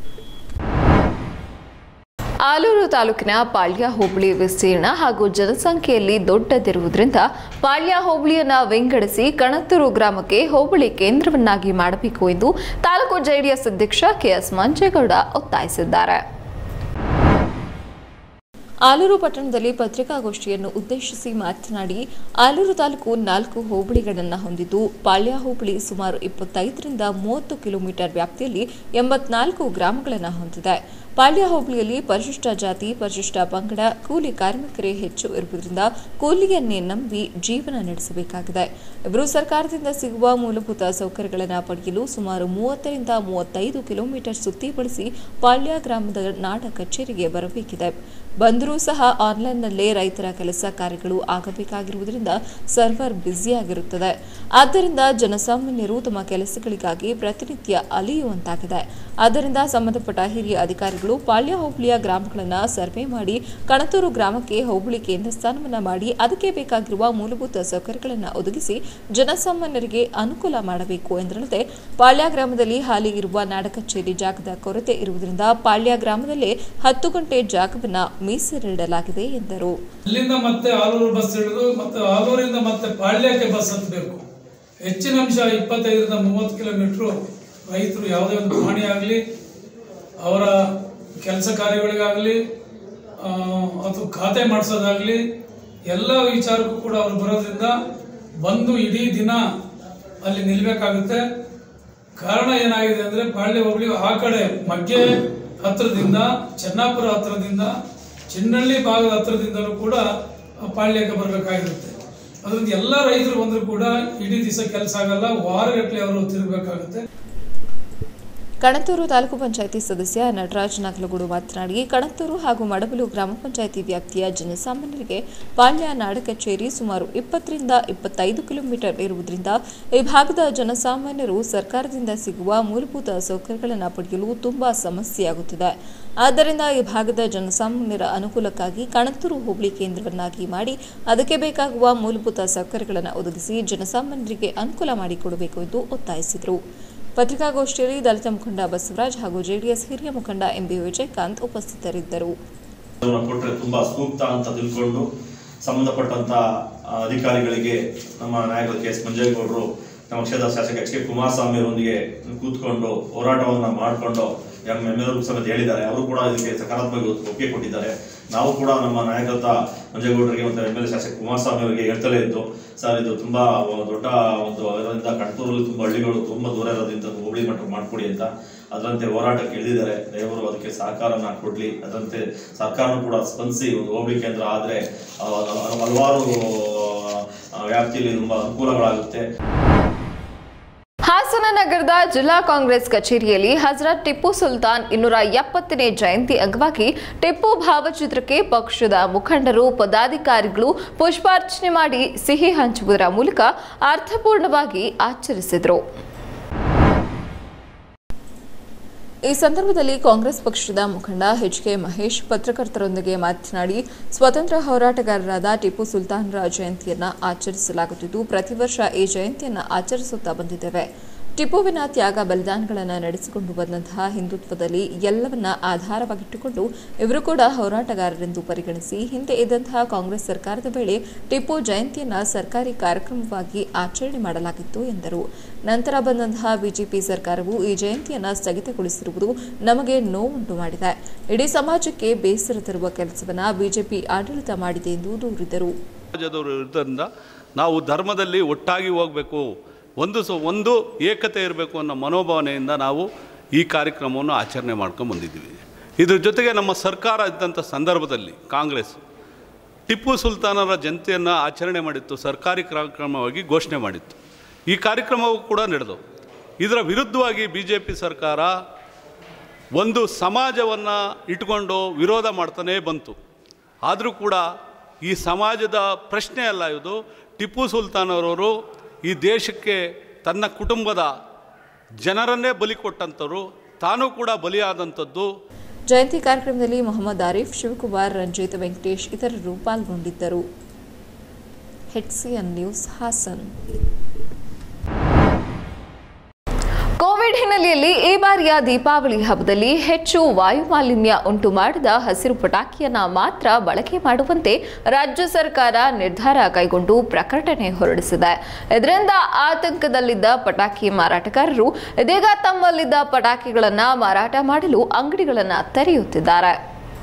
ಆಲೂರು ತಾಲೂಕಿನ ಪಾಳ್ಯ ಹೋಬಳಿ ವಿಸ್ತೀರ್ಣ ಹಾಗೂ ಜನಸಂಖ್ಯೆಯಲ್ಲಿ ದೊಡ್ಡದಿರುವುದರಿಂದ ಪಾಳ್ಯ ಹೋಬಳಿಯನ್ನ ವಿಂಗಡಿಸಿ ಕಣತ್ತೂರು ಗ್ರಾಮಕ್ಕೆ ಹೋಬಳಿ ಕೇಂದ್ರವನ್ನಾಗಿ ಮಾಡಬೇಕು ಎಂದು ತಾಲೂಕು ಜೆಡಿಎಸ್ ಅಧ್ಯಕ್ಷ ಕೆಎಸ್ ಮಂಜೇಗೌಡ ಒತ್ತಾಯಿಸಿದ್ದಾರೆ ಆಲೂರು ಪಟ್ಟಣದಲ್ಲಿ ಪತ್ರಿಕಾಗೋಷ್ಠಿಯನ್ನು ಉದ್ದೇಶಿಸಿ ಮಾತನಾಡಿ ಆಲೂರು ತಾಲೂಕು ನಾಲ್ಕು ಹೋಬಳಿಗಳನ್ನು ಹೊಂದಿದ್ದು ಪಾಳ್ಯ ಹೋಬಳಿ ಸುಮಾರು ಇಪ್ಪತ್ತೈದರಿಂದ ಮೂವತ್ತು ಕಿಲೋಮೀಟರ್ ವ್ಯಾಪ್ತಿಯಲ್ಲಿ ಎಂಬತ್ನಾಲ್ಕು ಗ್ರಾಮಗಳನ್ನು ಹೊಂದಿದೆ ಪಾಳ್ಯ ಹೋಬಳಿಯಲ್ಲಿ ಪರಿಶಿಷ್ಟ ಜಾತಿ ಪರಿಶಿಷ್ಟ ಪಂಗಡ ಕೂಲಿ ಕಾರ್ಮಿಕರೇ ಹೆಚ್ಚು ಇರುವುದರಿಂದ ಕೂಲಿಯನ್ನೇ ನಂಬಿ ಜೀವನ ನಡೆಸಬೇಕಾಗಿದೆ ಇವರು ಸರ್ಕಾರದಿಂದ ಸಿಗುವ ಮೂಲಭೂತ ಸೌಕರ್ಯಗಳನ್ನು ಪಡೆಯಲು ಸುಮಾರು ಮೂವತ್ತರಿಂದ ಮೂವತ್ತೈದು ಕಿಲೋಮೀಟರ್ ಸುತ್ತಿ ಬಳಸಿ ಪಾಳ್ಯ ಗ್ರಾಮದ ನಾಡ ಕಚೇರಿಗೆ ಬರಬೇಕಿದೆ ಬಂದರೂ ಸಹ ಆನ್ಲೈನ್ನಲ್ಲೇ ರೈತರ ಕೆಲಸ ಕಾರ್ಯಗಳು ಆಗಬೇಕಾಗಿರುವುದರಿಂದ ಸರ್ವರ್ ಬ್ಯುಸಿಯಾಗಿರುತ್ತದೆ ಆದ್ದರಿಂದ ಜನಸಾಮಾನ್ಯರು ತಮ್ಮ ಕೆಲಸಗಳಿಗಾಗಿ ಪ್ರತಿನಿತ್ಯ ಅಲಿಯುವಂತಾಗಿದೆ ಆದ್ದರಿಂದ ಸಂಬಂಧಪಟ್ಟ ಹಿರಿಯ ಅಧಿಕಾರಿಗಳು ಪಾಳ್ಯ ಹೋಬಳಿಯ ಗ್ರಾಮಗಳನ್ನು ಸರ್ವೆ ಮಾಡಿ ಕಣತೂರು ಗ್ರಾಮಕ್ಕೆ ಹೋಬಳಿ ಕೇಂದ್ರ ಸ್ಥಾನವನ್ನು ಮಾಡಿ ಅದಕ್ಕೆ ಬೇಕಾಗಿರುವ ಮೂಲಭೂತ ಸೌಕರ್ಯಗಳನ್ನು ಒದಗಿಸಿ ಜನಸಾಮಾನ್ಯರಿಗೆ ಅನುಕೂಲ ಮಾಡಬೇಕು ಎಂದಲ್ಲದೆ ಪಾಳ್ಯ ಗ್ರಾಮದಲ್ಲಿ ಹಾಲಿ ಇರುವ ನಾಡ ಕಚೇರಿ ಜಾಗದ ಕೊರತೆ ಇರುವುದರಿಂದ ಪಾಳ್ಯ ಗ್ರಾಮದಲ್ಲೇ ಹತ್ತು ಗಂಟೆ ಜಾಗವನ್ನು ಮೀಸಲಿಡಲಾಗಿದೆ ಎಂದರು ಅಲ್ಲಿಂದ ಮತ್ತೆ ಆಲೂರು ಬಸ್ ಹಿಡಿದು ಮತ್ತೆ ಆಲೂರಿಂದ ಮತ್ತೆ ಪಾಳ್ಯಕ್ಕೆ ಬಸ್ ಹತ್ತಬೇಕು ಹೆಚ್ಚಿನ ಅಂಶ ಇಪ್ಪತ್ತೈದರಿಂದ ಮೂವತ್ತು ಕಿಲೋಮೀಟ್ರು ರೈತರು ಯಾವುದೇ ಒಂದು ಪ್ರಾಣಿ ಆಗಲಿ ಅವರ ಕೆಲಸ ಕಾರ್ಯಗಳಿಗಾಗಲಿ ಅಥವಾ ಖಾತೆ ಮಾಡಿಸೋದಾಗಲಿ ಎಲ್ಲ ವಿಚಾರಕ್ಕೂ ಕೂಡ ಅವರು ಬರೋದ್ರಿಂದ ಬಂದು ಇಡೀ ದಿನ ಅಲ್ಲಿ ನಿಲ್ಬೇಕಾಗುತ್ತೆ ಕಾರಣ ಏನಾಗಿದೆ ಅಂದರೆ ಪಾಳ್ಯ ಹೋಬಳಿ ಆ ಕಡೆ ಮಗ್ಗೆ ಹತ್ರದಿಂದ ಚೆನ್ನಾಪುರ ಹತ್ರದಿಂದ ಚಿನ್ನಳ್ಳಿ ಭಾಗದ ಹತ್ರದಿಂದಲೂ ಕೂಡ ಆ ಪಾಳ್ಯಕ್ಕೆ ಬರಬೇಕಾಗಿರುತ್ತೆ ಅದರಿಂದ ಎಲ್ಲ ರೈತರು ಬಂದರೂ ಕೂಡ ಇಡೀ ದಿವಸ ಕೆಲಸ ಆಗಲ್ಲ ವಾರಗಟ್ಟಲೆ ಅವರು ತಿರುಗಬೇಕಾಗುತ್ತೆ ಕಣತೂರು ತಾಲೂಕು ಪಂಚಾಯಿತಿ ಸದಸ್ಯ ನಟರಾಜ್ ನಾಗಲಗೂಡು ಮಾತನಾಡಿ ಕಣತೂರು ಹಾಗೂ ಮಡಬಲು ಗ್ರಾಮ ಪಂಚಾಯಿತಿ ವ್ಯಾಪ್ತಿಯ ಜನಸಾಮಾನ್ಯರಿಗೆ ಪಾಳ್ಯ ನಾಡ ಕಚೇರಿ ಸುಮಾರು ಇಪ್ಪತ್ತರಿಂದ ಇಪ್ಪತ್ತೈದು ಕಿಲೋಮೀಟರ್ ಇರುವುದರಿಂದ ಈ ಭಾಗದ ಜನಸಾಮಾನ್ಯರು ಸರ್ಕಾರದಿಂದ ಸಿಗುವ ಮೂಲಭೂತ ಸೌಕರ್ಯಗಳನ್ನು ಪಡೆಯಲು ತುಂಬಾ ಸಮಸ್ಯೆಯಾಗುತ್ತಿದೆ ಆದ್ದರಿಂದ ಈ ಭಾಗದ ಜನಸಾಮಾನ್ಯರ ಅನುಕೂಲಕ್ಕಾಗಿ ಕಣತೂರು ಹೋಬಳಿ ಕೇಂದ್ರವನ್ನಾಗಿ ಮಾಡಿ ಅದಕ್ಕೆ ಬೇಕಾಗುವ ಮೂಲಭೂತ ಸೌಕರ್ಯಗಳನ್ನು ಒದಗಿಸಿ ಜನಸಾಮಾನ್ಯರಿಗೆ ಅನುಕೂಲ ಮಾಡಿಕೊಡಬೇಕು ಎಂದು ಒತ್ತಾಯಿಸಿದರು ಪತ್ರಿಕಾಗೋಷ್ಠಿಯಲ್ಲಿ ದಲಿತ ಮುಖಂಡ ಬಸವರಾಜ್ ಹಾಗೂ ಜೆಡಿಎಸ್ ಹಿರಿಯ ಮುಖಂಡ ಎಂಬಿ ವಿಜಯಕಾಂತ್ ಉಪಸ್ಥಿತರಿದ್ದರು ಅದನ್ನ ಕೊಟ್ರೆ ತುಂಬಾ ಸೂಕ್ತ ಅಂತ ತಿಳ್ಕೊಂಡು ಸಂಬಂಧಪಟ್ಟಂತ ಆ, ಅಧಿಕಾರಿಗಳಿಗೆ ನಮ್ಮ ನಾಯಕರು ಕೆ ಎಸ್ ಮಂಜೇಗೌಡರು ನಮ್ಮ ಕ್ಷೇತ್ರ ಶಾಸಕ ಎಚ್ ಕೆ ಕುಮಾರಸ್ವಾಮಿ ಅವರೊಂದಿಗೆ ಕೂತ್ಕೊಂಡು ಹೋರಾಟವನ್ನ ಮಾಡಿಕೊಂಡು ಎಂ ಎಂ ಎಲ್ ಸಮೇತ ಹೇಳಿದ್ದಾರೆ ಅವರು ಕೂಡ ಇದಕ್ಕೆ ಸಕಾರಾತ್ಮಕ ಒಪ್ಪಿಗೆ ಕೊಟ್ಟಿದ್ದಾರೆ ನಾವು ಕೂಡ ನಮ್ಮ ನಾಯಕತ್ವ ಮಂಜೇಗೌಡರಿಗೆ ಮತ್ತು ಎಂ ಎಲ್ ಎ ಶಾಸಕ ಕುಮಾರಸ್ವಾಮಿ ಅವರಿಗೆ ಹೇಳ್ತಲೇ ಇದ್ದು ಸರ್ ಇದು ತುಂಬಾ ದೊಡ್ಡ ಒಂದು ಇದರಿಂದ ಕಣ್ತೂರಲ್ಲಿ ತುಂಬಾ ಹಳ್ಳಿಗಳು ತುಂಬಾ ದೂರ ಇರೋದ್ರಿಂದ ಹೋಬಳಿ ಮಟ್ಟ ಮಾಡ್ಕೊಡಿ ಅಂತ ಅದರಂತೆ ಹೋರಾಟಕ್ಕೆ ಇಳಿದಿದ್ದಾರೆ ದೇವರು ಅದಕ್ಕೆ ಸಹಕಾರನ ಕೊಡ್ಲಿ ಅದರಂತೆ ಸರ್ಕಾರನೂ ಕೂಡ ಸ್ಪಂದಿಸಿ ಒಂದು ಹೋಬಳಿ ಕೇಂದ್ರ ಆದ್ರೆ ಆ, ಹಲವಾರು ಆ, ವ್ಯಾಪ್ತಿಯಲ್ಲಿ ತುಂಬಾ ಅನುಕೂಲಗಳಾಗುತ್ತೆ ಹಾಸನ ನಗರದ ಜಿಲ್ಲಾ ಕಾಂಗ್ರೆಸ್ ಕಚೇರಿಯಲ್ಲಿ ಹಜರತ್ ಟಿಪ್ಪು ಸುಲ್ತಾನ್ ಇನ್ನೂರ ಎಪ್ಪತ್ತನೇ ಜಯಂತಿ ಅಂಗವಾಗಿ ಟಿಪ್ಪು ಭಾವಚಿತ್ರಕ್ಕೆ ಪಕ್ಷದ ಮುಖಂಡರು ಪದಾಧಿಕಾರಿಗಳು ಪುಷ್ಪಾರ್ಚನೆ ಮಾಡಿ ಸಿಹಿ ಹಂಚುವುದರ ಮೂಲಕ ಅರ್ಥಪೂರ್ಣವಾಗಿ ಆಚರಿಸಿದರು ಈ ಸಂದರ್ಭದಲ್ಲಿ ಕಾಂಗ್ರೆಸ್ ಪಕ್ಷದ ಮುಖಂಡ ಎಚ್ ಕೆ ಮಹೇಶ್ ಪತ್ರಕರ್ತರೊಂದಿಗೆ ಮಾತನಾಡಿ ಸ್ವಾತಂತ್ರ್ಯ ಹೋರಾಟಗಾರರಾದ ಟಿಪ್ಪು ಸುಲ್ತಾನ್ರ ಜಯಂತಿಯನ್ನ ಆಚರಿಸಲಾಗುತ್ತಿದ್ದು ಪ್ರತಿ ವರ್ಷ ಈ ಜಯಂತಿಯನ್ನ ಆಚರಿಸುತ್ತಾ ಬಂದಿದ್ದೇವೆ ಟಿಪ್ಪುವಿನ ತ್ಯಾಗ ಬಲಿದಾನಗಳನ್ನು ನಡೆಸಿಕೊಂಡು ಬಂದಂತಹ ಹಿಂದುತ್ವದಲ್ಲಿ ಎಲ್ಲವನ್ನ ಆಧಾರವಾಗಿಟ್ಟುಕೊಂಡು ಇವರು ಕೂಡ ಹೋರಾಟಗಾರರೆಂದು ಪರಿಗಣಿಸಿ ಹಿಂದೆ ಇದ್ದಂತಹ ಕಾಂಗ್ರೆಸ್ ಸರ್ಕಾರದ ವೇಳೆ ಟಿಪ್ಪು ಜಯಂತಿಯನ್ನ ಸರ್ಕಾರಿ ಕಾರ್ಯಕ್ರಮವಾಗಿ ಆಚರಣೆ ಮಾಡಲಾಗಿತ್ತು ಎಂದರು ನಂತರ ಬಂದಂತಹ ಬಿಜೆಪಿ ಸರ್ಕಾರವು ಈ ಜಯಂತಿಯನ್ನ ಸ್ಥಗಿತಗೊಳಿಸಿರುವುದು ನಮಗೆ ನೋವುಂಟು ಮಾಡಿದೆ ಇಡೀ ಸಮಾಜಕ್ಕೆ ಬೇಸರ ತರುವ ಕೆಲಸವನ್ನ ಬಿಜೆಪಿ ಆಡಳಿತ ಮಾಡಿದೆ ಎಂದು ದೂರಿದರು ಸಮಾಜದವರು ಇರೋದ್ರಿಂದ ನಾವು ಧರ್ಮದಲ್ಲಿ ಒಟ್ಟಾಗಿ ಹೋಗಬೇಕು ಒಂದು ಸ ಒಂದು ಏಕತೆ ಇರಬೇಕು ಅನ್ನೋ ಮನೋಭಾವನೆಯಿಂದ ನಾವು ಈ ಕಾರ್ಯಕ್ರಮವನ್ನು ಆಚರಣೆ ಮಾಡ್ಕೊಂಡು ಬಂದಿದ್ದೀವಿ ಇದ್ರ ಜೊತೆಗೆ ನಮ್ಮ ಸರ್ಕಾರ ಇದ್ದಂಥ ಸಂದರ್ಭದಲ್ಲಿ ಕಾಂಗ್ರೆಸ್ ಟಿಪ್ಪು ಸುಲ್ತಾನರ ಜಯಂತಿಯನ್ನು ಆಚರಣೆ ಮಾಡಿತ್ತು ಸರ್ಕಾರಿ ಕಾರ್ಯಕ್ರಮವಾಗಿ ಘೋಷಣೆ ಮಾಡಿತ್ತು ಈ ಕಾರ್ಯಕ್ರಮವು ಕೂಡ ನಡೆದು ಇದರ ವಿರುದ್ಧವಾಗಿ ಬಿ ಜೆ ಪಿ ಸರ್ಕಾರ ಒಂದು ಸಮಾಜವನ್ನು ಇಟ್ಕೊಂಡು ವಿರೋಧ ಮಾಡ್ತಾನೇ ಬಂತು ಆದರೂ ಕೂಡ ಈ ಸಮಾಜದ ಪ್ರಶ್ನೆ ಅಲ್ಲ ಇದು ಟಿಪ್ಪು ಸುಲ್ತಾನರವರು ಈ ದೇಶಕ್ಕೆ ತನ್ನ ಕುಟುಂಬದ ಜನರನ್ನೇ ಬಲಿ ಕೊಟ್ಟಂಥವ್ರು ತಾನೂ ಕೂಡ ಬಲಿಯಾದಂಥದ್ದು ಜಯಂತಿ ಕಾರ್ಯಕ್ರಮದಲ್ಲಿ ಮೊಹಮ್ಮದ್ ಆರಿಫ್ ಶಿವಕುಮಾರ್ ರಂಜಿತ್ ವೆಂಕಟೇಶ್ ಇತರರು ಪಾಲ್ಗೊಂಡಿದ್ದರು ಹೆಚ್ಸಿಎನ್ ನ್ಯೂಸ್ ಹಾಸನ್ ಕೋವಿಡ್ ಹಿನ್ನೆಲೆಯಲ್ಲಿ ಈ ಬಾರಿಯ ದೀಪಾವಳಿ ಹಬ್ಬದಲ್ಲಿ ಹೆಚ್ಚು ವಾಯುಮಾಲಿನ್ಯ ಉಂಟು ಮಾಡಿದ ಹಸಿರು ಪಟಾಕಿಯನ್ನ ಮಾತ್ರ ಬಳಕೆ ಮಾಡುವಂತೆ ರಾಜ್ಯ ಸರ್ಕಾರ ನಿರ್ಧಾರ ಕೈಗೊಂಡು ಪ್ರಕಟಣೆ ಹೊರಡಿಸಿದೆ ಇದರಿಂದ ಆತಂಕದಲ್ಲಿದ್ದ ಪಟಾಕಿ ಮಾರಾಟಗಾರರು ಇದೀಗ ತಮ್ಮಲ್ಲಿದ್ದ ಪಟಾಕಿಗಳನ್ನ ಮಾರಾಟ ಮಾಡಲು ಅಂಗಡಿಗಳನ್ನ ತೆರೆಯುತ್ತಿದ್ದಾರೆ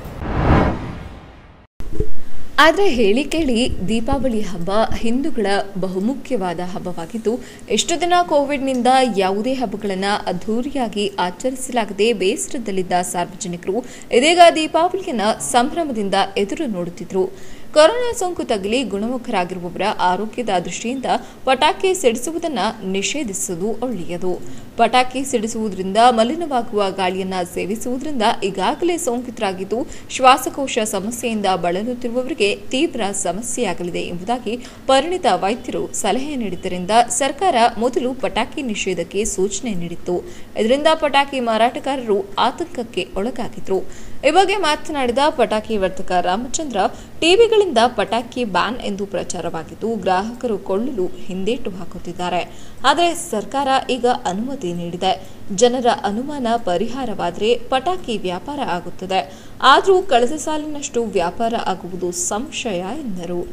ಆದರೆ ಹೇಳಿ ಕೇಳಿ ದೀಪಾವಳಿ ಹಬ್ಬ ಹಿಂದೂಗಳ ಬಹುಮುಖ್ಯವಾದ ಹಬ್ಬವಾಗಿದ್ದು ಎಷ್ಟು ದಿನ ಕೋವಿಡ್ನಿಂದ ಯಾವುದೇ ಹಬ್ಬಗಳನ್ನು ಅದ್ಧೂರಿಯಾಗಿ ಆಚರಿಸಲಾಗದೆ ಬೇಸರದಲ್ಲಿದ್ದ ಸಾರ್ವಜನಿಕರು ಇದೀಗ ದೀಪಾವಳಿಯನ್ನು ಸಂಭ್ರಮದಿಂದ ಎದುರು ನೋಡುತ್ತಿದ್ರು ಕೊರೋನಾ ಸೋಂಕು ತಗುಲಿ ಗುಣಮುಖರಾಗಿರುವವರ ಆರೋಗ್ಯದ ದೃಷ್ಟಿಯಿಂದ ಪಟಾಕಿ ಸಿಡಿಸುವುದನ್ನು ನಿಷೇಧಿಸುವುದು ಒಳ್ಳೆಯದು ಪಟಾಕಿ ಸಿಡಿಸುವುದರಿಂದ ಮಲಿನವಾಗುವ ಗಾಳಿಯನ್ನ ಸೇವಿಸುವುದರಿಂದ ಈಗಾಗಲೇ ಸೋಂಕಿತರಾಗಿದ್ದು ಶ್ವಾಸಕೋಶ ಸಮಸ್ಯೆಯಿಂದ ಬಳಲುತ್ತಿರುವವರಿಗೆ ತೀವ್ರ ಸಮಸ್ಯೆಯಾಗಲಿದೆ ಎಂಬುದಾಗಿ ಪರಿಣಿತ ವೈದ್ಯರು ಸಲಹೆ ನೀಡಿದ್ದರಿಂದ ಸರ್ಕಾರ ಮೊದಲು ಪಟಾಕಿ ನಿಷೇಧಕ್ಕೆ ಸೂಚನೆ ನೀಡಿತ್ತು ಇದರಿಂದ ಪಟಾಕಿ ಮಾರಾಟಗಾರರು ಆತಂಕಕ್ಕೆ ಒಳಗಾಗಿದ್ರು ಈ ಬಗ್ಗೆ ಮಾತನಾಡಿದ ಪಟಾಕಿ ವರ್ತಕ ರಾಮಚಂದ್ರ ಟಿವಿಗಳಿಂದ ಪಟಾಕಿ ಬ್ಯಾನ್ ಎಂದು ಪ್ರಚಾರವಾಗಿದ್ದು ಗ್ರಾಹಕರು ಕೊಳ್ಳಲು ಹಿಂದೇಟು ಹಾಕುತ್ತಿದ್ದಾರೆ ಆದರೆ ಸರ್ಕಾರ ಈಗ ಅನುಮತಿ ನೀಡಿದೆ ಜನರ ಅನುಮಾನ ಪರಿಹಾರವಾದರೆ ಪಟಾಕಿ ವ್ಯಾಪಾರ ಆಗುತ್ತದೆ ಆದರೂ ಕಳೆದ ಸಾಲಿನಷ್ಟು ವ್ಯಾಪಾರ ಆಗುವುದು ಸಂಶಯ ಎಂದರು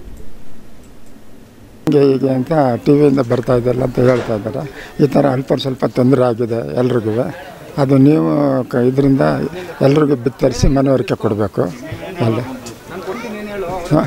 ಹೀಗೆ ಹೀಗೆ ಅಂತ ಟಿ ವಿಯಿಂದ ಬರ್ತಾ ಇದೆಲ್ಲ ಅಂತ ಹೇಳ್ತಾ ಇದ್ದಾರೆ ಈ ಥರ ಅಲ್ಪ ಸ್ವಲ್ಪ ತೊಂದರೆ ಆಗಿದೆ ಎಲ್ರಿಗೂ ಅದು ನೀವು ಕ ಇದರಿಂದ ಎಲ್ರಿಗೂ ಬಿತ್ತರಿಸಿ ಮನವರಿಕೆ ಕೊಡಬೇಕು ಅಲ್ಲ ಹಾಂ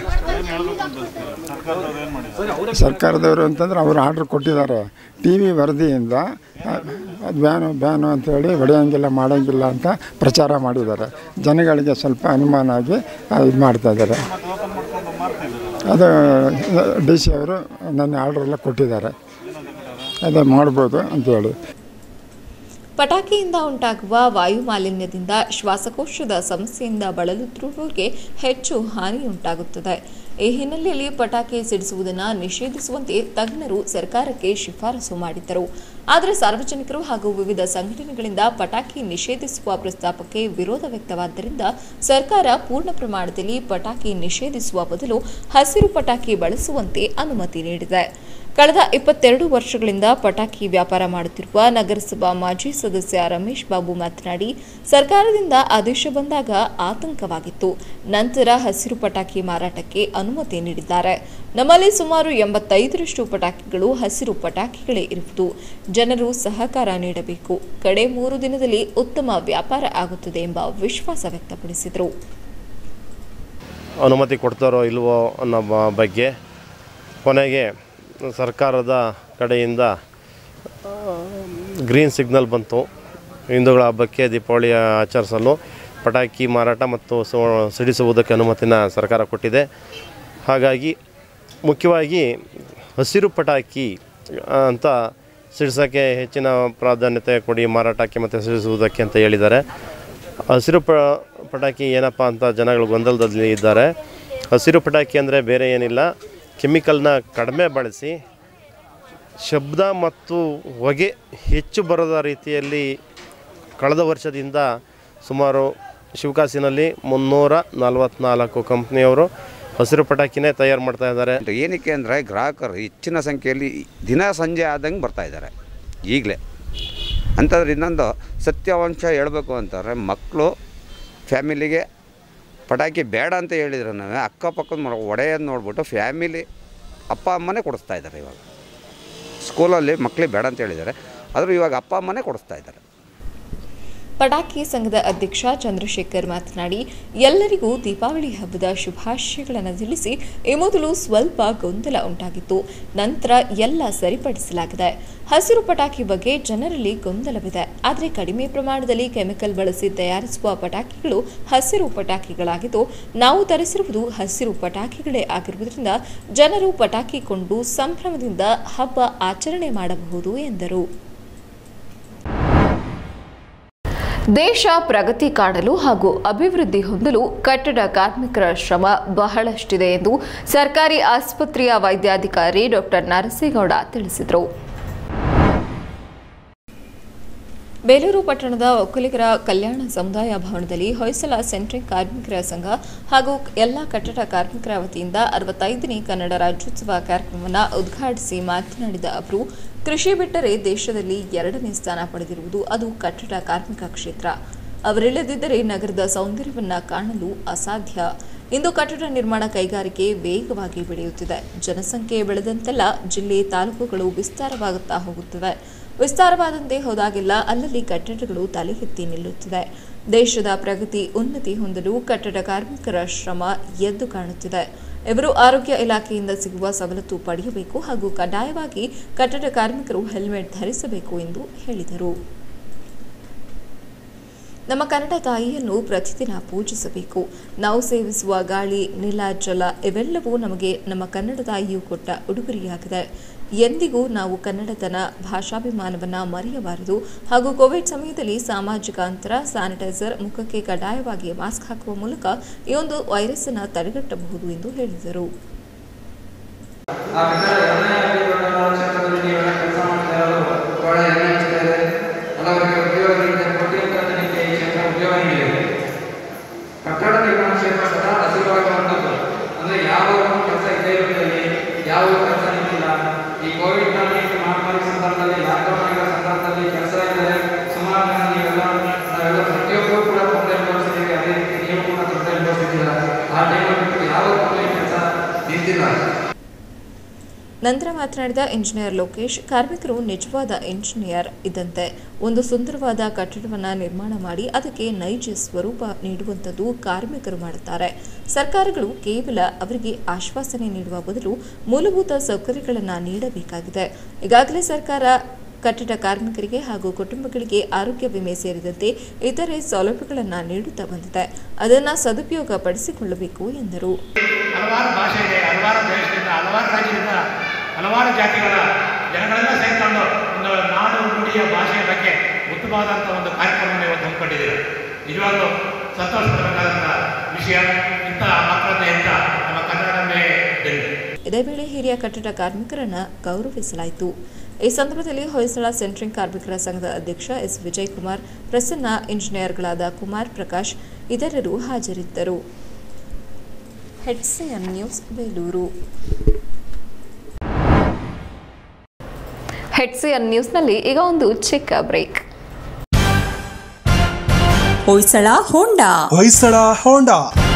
ಸರ್ಕಾರದವರು ಅಂತಂದ್ರೆ ಅವರು ಆರ್ಡ್ರ್ ಕೊಟ್ಟಿದ್ದಾರೆ ಟಿ ವಿ ವರದಿಯಿಂದ ಅದು ಬ್ಯಾನು ಬ್ಯಾನು ಅಂತೇಳಿ ಹೊಡೆಯೋಂಗಿಲ್ಲ ಮಾಡೋಂಗಿಲ್ಲ ಅಂತ ಪ್ರಚಾರ ಮಾಡಿದ್ದಾರೆ ಜನಗಳಿಗೆ ಸ್ವಲ್ಪ ಅನುಮಾನ ಆಗಿ ಇದು ಮಾಡ್ತಾ ಇದ್ದಾರೆ ಅದು ಡಿ ಸಿ ಅವರು ನನ್ನ ಆರ್ಡ್ರ್ ಎಲ್ಲ ಕೊಟ್ಟಿದ್ದಾರೆ ಅದೇ ಮಾಡ್ಬೋದು ಅಂತೇಳಿ ಪಟಾಕಿಯಿಂದ ಉಂಟಾಗುವ ವಾಯು ಮಾಲಿನ್ಯದಿಂದ ಶ್ವಾಸಕೋಶದ ಸಮಸ್ಯೆಯಿಂದ ಬಳಲುತ್ತಿರುವವರಿಗೆ ಹೆಚ್ಚು ಹಾನಿ ಉಂಟಾಗುತ್ತದೆ ಈ ಹಿನ್ನೆಲೆಯಲ್ಲಿ ಪಟಾಕಿ ಸಿಡಿಸುವುದನ್ನು ನಿಷೇಧಿಸುವಂತೆ ತಜ್ಞರು ಸರ್ಕಾರಕ್ಕೆ ಶಿಫಾರಸು ಮಾಡಿದ್ದರು ಆದರೆ ಸಾರ್ವಜನಿಕರು ಹಾಗೂ ವಿವಿಧ ಸಂಘಟನೆಗಳಿಂದ ಪಟಾಕಿ ನಿಷೇಧಿಸುವ ಪ್ರಸ್ತಾಪಕ್ಕೆ ವಿರೋಧ ವ್ಯಕ್ತವಾದ್ದರಿಂದ ಸರ್ಕಾರ ಪೂರ್ಣ ಪ್ರಮಾಣದಲ್ಲಿ ಪಟಾಕಿ ನಿಷೇಧಿಸುವ ಬದಲು ಹಸಿರು ಪಟಾಕಿ ಬಳಸುವಂತೆ ಅನುಮತಿ ನೀಡಿದೆ ಕಳೆದ ಇಪ್ಪತ್ತೆರಡು ವರ್ಷಗಳಿಂದ ಪಟಾಕಿ ವ್ಯಾಪಾರ ಮಾಡುತ್ತಿರುವ ನಗರಸಭಾ ಮಾಜಿ ಸದಸ್ಯ ರಮೇಶ್ ಬಾಬು ಮಾತನಾಡಿ ಸರ್ಕಾರದಿಂದ ಆದೇಶ ಬಂದಾಗ ಆತಂಕವಾಗಿತ್ತು ನಂತರ ಹಸಿರು ಪಟಾಕಿ ಮಾರಾಟಕ್ಕೆ ಅನುಮತಿ ನೀಡಿದ್ದಾರೆ ನಮ್ಮಲ್ಲಿ ಸುಮಾರು ಎಂಬತ್ತೈದರಷ್ಟು ಪಟಾಕಿಗಳು ಹಸಿರು ಪಟಾಕಿಗಳೇ ಇರುವುದು ಜನರು ಸಹಕಾರ ನೀಡಬೇಕು ಕಡೆ ಮೂರು ದಿನದಲ್ಲಿ ಉತ್ತಮ ವ್ಯಾಪಾರ ಆಗುತ್ತದೆ ಎಂಬ ವಿಶ್ವಾಸ ವ್ಯಕ್ತಪಡಿಸಿದರು ಅನುಮತಿ ಕೊಡ್ತಾರೋ ಇಲ್ವೋ ಅನ್ನೋ ಬ- ಬಗ್ಗೆ ಕೊನೆಗೆ ಸರ್ಕಾರದ ಕಡೆಯಿಂದ ಆ, ಗ್ರೀನ್ ಸಿಗ್ನಲ್ ಬಂತು ಹಿಂದೂಗಳ ಹಬ್ಬಕ್ಕೆ ದೀಪಾವಳಿ ಆಚರಿಸಲು ಪಟಾಕಿ ಮಾರಾಟ ಮತ್ತು ಸು- ಸಿಡಿಸುವುದಕ್ಕೆ ಅನುಮತಿನ ಸರ್ಕಾರ ಕೊಟ್ಟಿದೆ ಹಾಗಾಗಿ ಮುಖ್ಯವಾಗಿ ಹಸಿರು ಪಟಾಕಿ ಆ, ಅಂತ ಸಿಡಿಸೋಕ್ಕೆ ಹೆಚ್ಚಿನ ಪ್ರಾಧಾನ್ಯತೆ ಕೊಡಿ ಮಾರಾಟಕ್ಕೆ ಮತ್ತು ಸಿಡಿಸುವುದಕ್ಕೆ ಅಂತ ಹೇಳಿದ್ದಾರೆ ಹಸಿರು ಪ ಪಟಾಕಿ ಏನಪ್ಪ ಅಂತ ಜನಗಳು ಗೊಂದಲದಲ್ಲಿ ಇದ್ದಾರೆ ಹಸಿರು ಪಟಾಕಿ ಅಂದರೆ ಬೇರೆ ಏನಿಲ್ಲ ಕೆಮಿಕಲ್ನ ಕಡಿಮೆ ಬಳಸಿ ಶಬ್ದ ಮತ್ತು ಹೊಗೆ ಹೆಚ್ಚು ಬರದ ರೀತಿಯಲ್ಲಿ ಕಳೆದ ವರ್ಷದಿಂದ ಸುಮಾರು ಶಿವಕಾಸಿನಲ್ಲಿ ಮುನ್ನೂರ ನಲವತ್ತ್ನಾಲ್ಕು ಕಂಪ್ನಿಯವರು ಹಸಿರು ಪಟಾಕಿನೇ ತಯಾರು ಮಾಡ್ತಾ ಇದ್ದಾರೆ ಏನಕ್ಕೆ ಅಂದರೆ ಗ್ರಾಹಕರು ಹೆಚ್ಚಿನ ಸಂಖ್ಯೆಯಲ್ಲಿ ದಿನ ಸಂಜೆ ಆದಂಗೆ ಬರ್ತಾ ಇದ್ದಾರೆ ಈಗಲೇ ಅಂಥದ್ರೆ ಇನ್ನೊಂದು ಸತ್ಯಾಂಶ ಹೇಳಬೇಕು ಅಂತಂದರೆ ಮಕ್ಕಳು ಫ್ಯಾಮಿಲಿಗೆ ಪಟಾಕಿ ಬೇಡ ಅಂತ ಹೇಳಿದ್ರೆ ನಾವು ಅಕ್ಕಪಕ್ಕದ ಮರ ಒಡೆಯೋದು ನೋಡ್ಬಿಟ್ಟು ಫ್ಯಾಮಿಲಿ ಅಪ್ಪ ಅಮ್ಮನೇ ಕೊಡಿಸ್ತಾ ಇದ್ದಾರೆ ಇವಾಗ ಸ್ಕೂಲಲ್ಲಿ ಮಕ್ಕಳಿಗೆ ಬೇಡ ಅಂತ ಹೇಳಿದ್ದಾರೆ ಆದರೂ ಇವಾಗ ಅಪ್ಪ ಅಮ್ಮನೇ ಕೊಡಿಸ್ತಾ ಇದ್ದಾರೆ ಪಟಾಕಿ ಸಂಘದ ಅಧ್ಯಕ್ಷ ಚಂದ್ರಶೇಖರ್ ಮಾತನಾಡಿ ಎಲ್ಲರಿಗೂ ದೀಪಾವಳಿ ಹಬ್ಬದ ಶುಭಾಶಯಗಳನ್ನು ತಿಳಿಸಿ ಈ ಮೊದಲು ಸ್ವಲ್ಪ ಗೊಂದಲ ಉಂಟಾಗಿತ್ತು ನಂತರ ಎಲ್ಲ ಸರಿಪಡಿಸಲಾಗಿದೆ ಹಸಿರು ಪಟಾಕಿ ಬಗ್ಗೆ ಜನರಲ್ಲಿ ಗೊಂದಲವಿದೆ ಆದರೆ ಕಡಿಮೆ ಪ್ರಮಾಣದಲ್ಲಿ ಕೆಮಿಕಲ್ ಬಳಸಿ ತಯಾರಿಸುವ ಪಟಾಕಿಗಳು ಹಸಿರು ಪಟಾಕಿಗಳಾಗಿದ್ದು ನಾವು ತರಿಸಿರುವುದು ಹಸಿರು ಪಟಾಕಿಗಳೇ ಆಗಿರುವುದರಿಂದ ಜನರು ಪಟಾಕಿ ಕೊಂಡು ಸಂಭ್ರಮದಿಂದ ಹಬ್ಬ ಆಚರಣೆ ಮಾಡಬಹುದು ಎಂದರು ದೇಶ ಪ್ರಗತಿ ಕಾಣಲು ಹಾಗೂ ಅಭಿವೃದ್ಧಿ ಹೊಂದಲು ಕಟ್ಟಡ ಕಾರ್ಮಿಕರ ಶ್ರಮ ಬಹಳಷ್ಟಿದೆ ಎಂದು ಸರ್ಕಾರಿ ಆಸ್ಪತ್ರೆಯ ವೈದ್ಯಾಧಿಕಾರಿ ಡಾಕ್ಟರ್ ನರಸೇಗೌಡ ತಿಳಿಸಿದರು ಬೇಲೂರು ಪಟ್ಟಣದ ಒಕ್ಕಲಿಗರ ಕಲ್ಯಾಣ ಸಮುದಾಯ ಭವನದಲ್ಲಿ ಹೊಯ್ಸಳ ಸೆಂಟ್ರಿಂಗ್ ಕಾರ್ಮಿಕರ ಸಂಘ ಹಾಗೂ ಎಲ್ಲ ಕಟ್ಟಡ ಕಾರ್ಮಿಕರ ವತಿಯಿಂದ ಅರವತ್ತೈದನೇ ಕನ್ನಡ ರಾಜ್ಯೋತ್ಸವ ಕಾರ್ಯಕ್ರಮವನ್ನು ಉದ್ಘಾಟಿಸಿ ಮಾತನಾಡಿದ ಅವರು ಕೃಷಿ ಬಿಟ್ಟರೆ ದೇಶದಲ್ಲಿ ಎರಡನೇ ಸ್ಥಾನ ಪಡೆದಿರುವುದು ಅದು ಕಟ್ಟಡ ಕಾರ್ಮಿಕ ಕ್ಷೇತ್ರ ಅವರಿಲ್ಲದಿದ್ದರೆ ನಗರದ ಸೌಂದರ್ಯವನ್ನ ಕಾಣಲು ಅಸಾಧ್ಯ ಇಂದು ಕಟ್ಟಡ ನಿರ್ಮಾಣ ಕೈಗಾರಿಕೆ ವೇಗವಾಗಿ ಬೆಳೆಯುತ್ತಿದೆ ಜನಸಂಖ್ಯೆ ಬೆಳೆದಂತೆಲ್ಲ ಜಿಲ್ಲೆ ತಾಲೂಕುಗಳು ವಿಸ್ತಾರವಾಗುತ್ತಾ ಹೋಗುತ್ತವೆ ವಿಸ್ತಾರವಾದಂತೆ ಹೋದಾಗೆಲ್ಲ ಅಲ್ಲಲ್ಲಿ ಕಟ್ಟಡಗಳು ತಲೆ ಎತ್ತಿ ನಿಲ್ಲುತ್ತಿದೆ ದೇಶದ ಪ್ರಗತಿ ಉನ್ನತಿ ಹೊಂದಲು ಕಟ್ಟಡ ಕಾರ್ಮಿಕರ ಶ್ರಮ ಎದ್ದು ಕಾಣುತ್ತಿದೆ ಇವರು ಆರೋಗ್ಯ ಇಲಾಖೆಯಿಂದ ಸಿಗುವ ಸವಲತ್ತು ಪಡೆಯಬೇಕು ಹಾಗೂ ಕಡ್ಡಾಯವಾಗಿ ಕಟ್ಟಡ ಕಾರ್ಮಿಕರು ಹೆಲ್ಮೆಟ್ ಧರಿಸಬೇಕು ಎಂದು ಹೇಳಿದರು ನಮ್ಮ ಕನ್ನಡ ತಾಯಿಯನ್ನು ಪ್ರತಿದಿನ ಪೂಜಿಸಬೇಕು ನಾವು ಸೇವಿಸುವ ಗಾಳಿ ನೆಲ ಜಲ ಇವೆಲ್ಲವೂ ನಮಗೆ ನಮ್ಮ ಕನ್ನಡ ತಾಯಿಯು ಕೊಟ್ಟ ಉಡುಗೊರೆಯಾಗಿದೆ ಎಂದಿಗೂ ನಾವು ಕನ್ನಡತನ ಭಾಷಾಭಿಮಾನವನ್ನ ಮರೆಯಬಾರದು ಹಾಗೂ ಕೋವಿಡ್ ಸಮಯದಲ್ಲಿ ಸಾಮಾಜಿಕ ಅಂತರ ಸ್ಯಾನಿಟೈಸರ್ ಮುಖಕ್ಕೆ ಕಡ್ಡಾಯವಾಗಿ ಮಾಸ್ಕ್ ಹಾಕುವ ಮೂಲಕ ಈ ಒಂದು ವೈರಸ್ ಅನ್ನು ತಡೆಗಟ್ಟಬಹುದು ಎಂದು ಹೇಳಿದರು ಆ ಕನ್ನಡ ಎರಡನೇ ಅಭಿವೃದ್ಧಿಗಳ ಕ್ಷೇತ್ರದಲ್ಲಿ ನೀವೆಲ್ಲ ಕೆಲಸ ಮಾಡ್ತಾ ಇರೋದು ಬಹಳ ಹೆಮ್ಮೆ ಅನಿಸ್ತಾ ಇದೆ ಹಲವರಿಗೆ ಉದ್ಯೋಗ ನೀಡಿದೆ ಕೋಟ್ಯಾಂತರ ಜನಕ್ಕೆ ಈ ಕ್ಷೇತ್ರ ಉದ್ಯೋಗ ನೀಡಿದೆ ಕಟ್ಟಡ ನಿರ್ಮಾಣ ಕ್ಷೇತ್ರ ಸದಾ ಹಸಿರಾಗುವಂಥದ್ದು ಅಂದ್ರೆ ಯಾವ ಕೆಲಸ ಇದ್ದೇ ಇರುತ್ತದೆ ಯಾವ ಕೆಲಸ ನಿಂತಿಲ್ಲ ಈ ಕೋವಿಡ್ ನೈನ್ಟೀನ್ ಮಹಾಮಾರಿ ಸಂದರ್ಭದಲ್ಲಿ ಲಾಕ್ಡೌನ್ ಆಗಿರೋ ಸಂದರ್ಭದಲ್ಲಿ ಕೆಲಸ ಇದ್ದರೆ ಸುಮಾರು ಜನ ನೀವೆಲ್ಲ ನಾವೆಲ್ಲ ಪ್ರತಿಯೊಬ್ಬರು ಕೂಡ ತೊಂದರೆ ಅನುಭವಿಸಿದ್ದೀವಿ ಅದೇ ರೀತಿ ನೀವು ಕೂಡ ತೊಂದರೆ ಅನುಭವಿಸಿದ್ದೀರಾ ಆ ಟೈಮಲ್ಲಿ ಯಾವ ಕೆಲಸ ನಿಂತಿಲ್ಲ ನಂತರ ಮಾತನಾಡಿದ ಇಂಜಿನಿಯರ್ ಲೋಕೇಶ್ ಕಾರ್ಮಿಕರು ನಿಜವಾದ ಇಂಜಿನಿಯರ್ ಇದ್ದಂತೆ ಒಂದು ಸುಂದರವಾದ ಕಟ್ಟಡವನ್ನು ನಿರ್ಮಾಣ ಮಾಡಿ ಅದಕ್ಕೆ ನೈಜ ಸ್ವರೂಪ ನೀಡುವಂಥದ್ದು ಕಾರ್ಮಿಕರು ಮಾಡುತ್ತಾರೆ ಸರ್ಕಾರಗಳು ಕೇವಲ ಅವರಿಗೆ ಆಶ್ವಾಸನೆ ನೀಡುವ ಬದಲು ಮೂಲಭೂತ ಸೌಕರ್ಯಗಳನ್ನು ನೀಡಬೇಕಾಗಿದೆ ಈಗಾಗಲೇ ಸರ್ಕಾರ ಕಟ್ಟಡ ಕಾರ್ಮಿಕರಿಗೆ ಹಾಗೂ ಕುಟುಂಬಗಳಿಗೆ ಆರೋಗ್ಯ ವಿಮೆ ಸೇರಿದಂತೆ ಇತರೆ ಸೌಲಭ್ಯಗಳನ್ನು ನೀಡುತ್ತಾ ಬಂದಿದೆ ಅದನ್ನು ಸದುಪಯೋಗ ಪಡಿಸಿಕೊಳ್ಳಬೇಕು ಎಂದರು ಹಲವಾರು ಭಾಷೆ ಇದೆ ಹಲವಾರು ದೇಶದಿಂದ ಹಲವಾರು ರಾಜ್ಯದಿಂದ ಹಲವಾರು ಜಾತಿಗಳ ಜನಗಳೆಲ್ಲ ಸೇರಿಕೊಂಡು ಒಂದು ನಾಡು ನುಡಿಯ ಭಾಷೆಯ ಬಗ್ಗೆ ಉತ್ತಮವಾದಂಥ ಒಂದು ಕಾರ್ಯಕ್ರಮವನ್ನು ಇವತ್ತು ಹಮ್ಮಿಕೊಂಡಿದ್ದೀರಿ ನಿಜವಾಗ್ಲೂ ಸಂತೋಷ ಪಡಬೇಕಾದಂಥ ವಿಷಯ ಇಂಥ ಮಕ್ಕಳನ್ನ ಇಂಥ ನಮ್ಮ ಕನ್ನಡವೇ ಬೆನ್ನು ಇದೇ ವೇಳೆ ಹಿರಿಯ ಕಟ್ಟಡ ಕಾರ್ಮಿಕರನ್ನ ಗೌರವಿಸಲಾಯಿತು ಈ ಸಂದರ್ಭದಲ್ಲಿ ಹೊಯ್ಸಳ ಸೆಂಟ್ರಿಂಗ್ ಕಾರ್ಮಿಕರ ಸಂಘದ ಅಧ್ಯಕ್ಷ ಎಸ್ ವಿಜಯಕುಮಾರ್ ಪ್ರಸನ್ನ ಇಂಜಿನಿಯರ್ಗಳಾದ ಕುಮಾರ್ ಪ್ರಕಾಶ್ ಇತರರು ಹಾಜರಿದ್ದರು ಹೆಡ್ಸಿಎನ್ ನ್ಯೂಸ್ ಬೇಲೂರು ಹೆಡ್ಸಿಯನ್ ನ್ಯೂಸ್ನಲ್ಲಿ ಈಗ ಒಂದು ಚಿಕ್ಕ break Hoysala Honda Hoysala Honda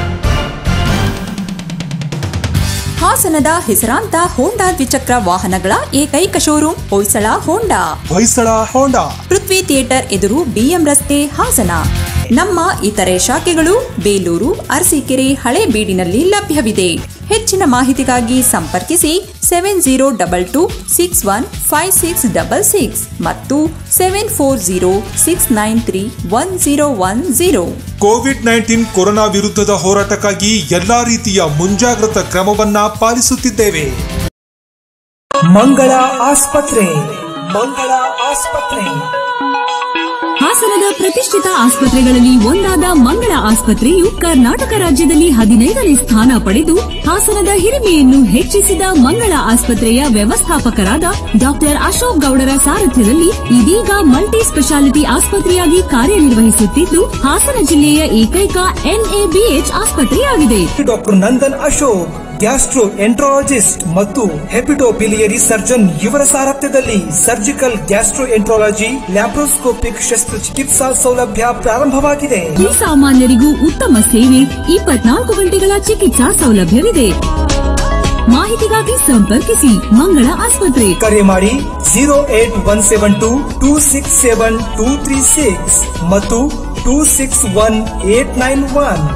ಹಾಸನದ ಹೆಸರಾಂತ ಹೋಂಡಾ ದ್ವಿಚಕ್ರ ವಾಹನಗಳ ಏಕೈಕ showroom Hoysala Honda Hoysala Honda Prithvi theatre ಎದುರು ಬಿಎಂ ರಸ್ತೆ ಹಾಸನ ನಮ್ಮ ಇತರೆ ಶಾಖೆಗಳು ಬೇಲೂರು ಅರಸೀಕೆರೆ ಹಳೇಬೀಡಿನಲ್ಲಿ ಲಭ್ಯವಿದೆ ಹೆಚ್ಚಿನ ಮಾಹಿತಿಗಾಗಿ ಸಂಪರ್ಕಿಸಿ seven zero double two six one five six double six ಮತ್ತು seven four zero six nine three one zero one zero COVID nineteen corona ವಿರುದ್ಧದ ಹೋರಾಟಕ್ಕಾಗಿ ಎಲ್ಲಾ ರೀತಿಯ ಮುಂಜಾಗ್ರತಾ ಕ್ರಮವನ್ನ ಪಾಲಿಸುತ್ತಿದ್ದೇವೆ ಮಂಗಳ ಆಸ್ಪತ್ರೆ ಮಂಗಳ ಆಸ್ಪತ್ರೆ ಹಾಸನದ ಪ್ರತಿಷ್ಠಿತ ಆಸ್ಪತ್ರೆಗಳಲ್ಲಿ ಒಂದಾದ ಮಂಗಳ ಆಸ್ಪತ್ರೆಯು ಕರ್ನಾಟಕ ರಾಜ್ಯದಲ್ಲಿ ಹದಿನೈದನೇ ಸ್ಥಾನ ಪಡೆದು ಹಾಸನದ ಹಿರಿಮೆಯನ್ನು ಹೆಚ್ಚಿಸಿದ ಮಂಗಳ ಆಸ್ಪತ್ರೆಯ ವ್ಯವಸ್ಥಾಪಕರಾದ ಡಾಕ್ಟರ್ ಅಶೋಕ್ ಗೌಡರ ಸಾರಥ್ಯದಲ್ಲಿ ಇದೀಗ ಮಲ್ಟಿ ಸ್ಪೆಷಾಲಿಟಿ ಆಸ್ಪತ್ರೆಯಾಗಿ ಕಾರ್ಯನಿರ್ವಹಿಸುತ್ತಿದ್ದು ಹಾಸನ ಜಿಲ್ಲೆಯ ಏಕೈಕ ಎನ್ಎಬಿಎಚ್ ಆಸ್ಪತ್ರೆಯಾಗಿದೆ doctor Nandan Ashok gastroenterologist ಮತ್ತು ಹೆಪಿಟೋಬಿಲಿಯರಿ ಸರ್ಜನ್ ಇವರ ಸಾರಥ್ಯದಲ್ಲಿ ಸರ್ಜಿಕಲ್ ಗ್ಯಾಸ್ಟ್ರೋ ಎಂಟ್ರಾಲಜಿ ಲ್ಯಾಪ್ರೋಸ್ಕೋಪಿಕ್ ಶಸ್ತ್ರಚಿಕಿತ್ಸಾ ಸೌಲಭ್ಯ ಪ್ರಾರಂಭವಾಗಿದೆ ಈ ಸಾಮಾನ್ಯರಿಗೂ ಉತ್ತಮ ಸೇವೆ ಇಪ್ಪತ್ನಾಲ್ಕು ಗಂಟೆಗಳ ಚಿಕಿತ್ಸಾ ಸೌಲಭ್ಯವಿದೆ ಮಾಹಿತಿಗಾಗಿ ಸಂಪರ್ಕಿಸಿ ಮಂಗಳ ಆಸ್ಪತ್ರೆ ಕರೆ ಮಾಡಿ zero eight one seven two two six seven two three six ಮತ್ತು two six one eight nine one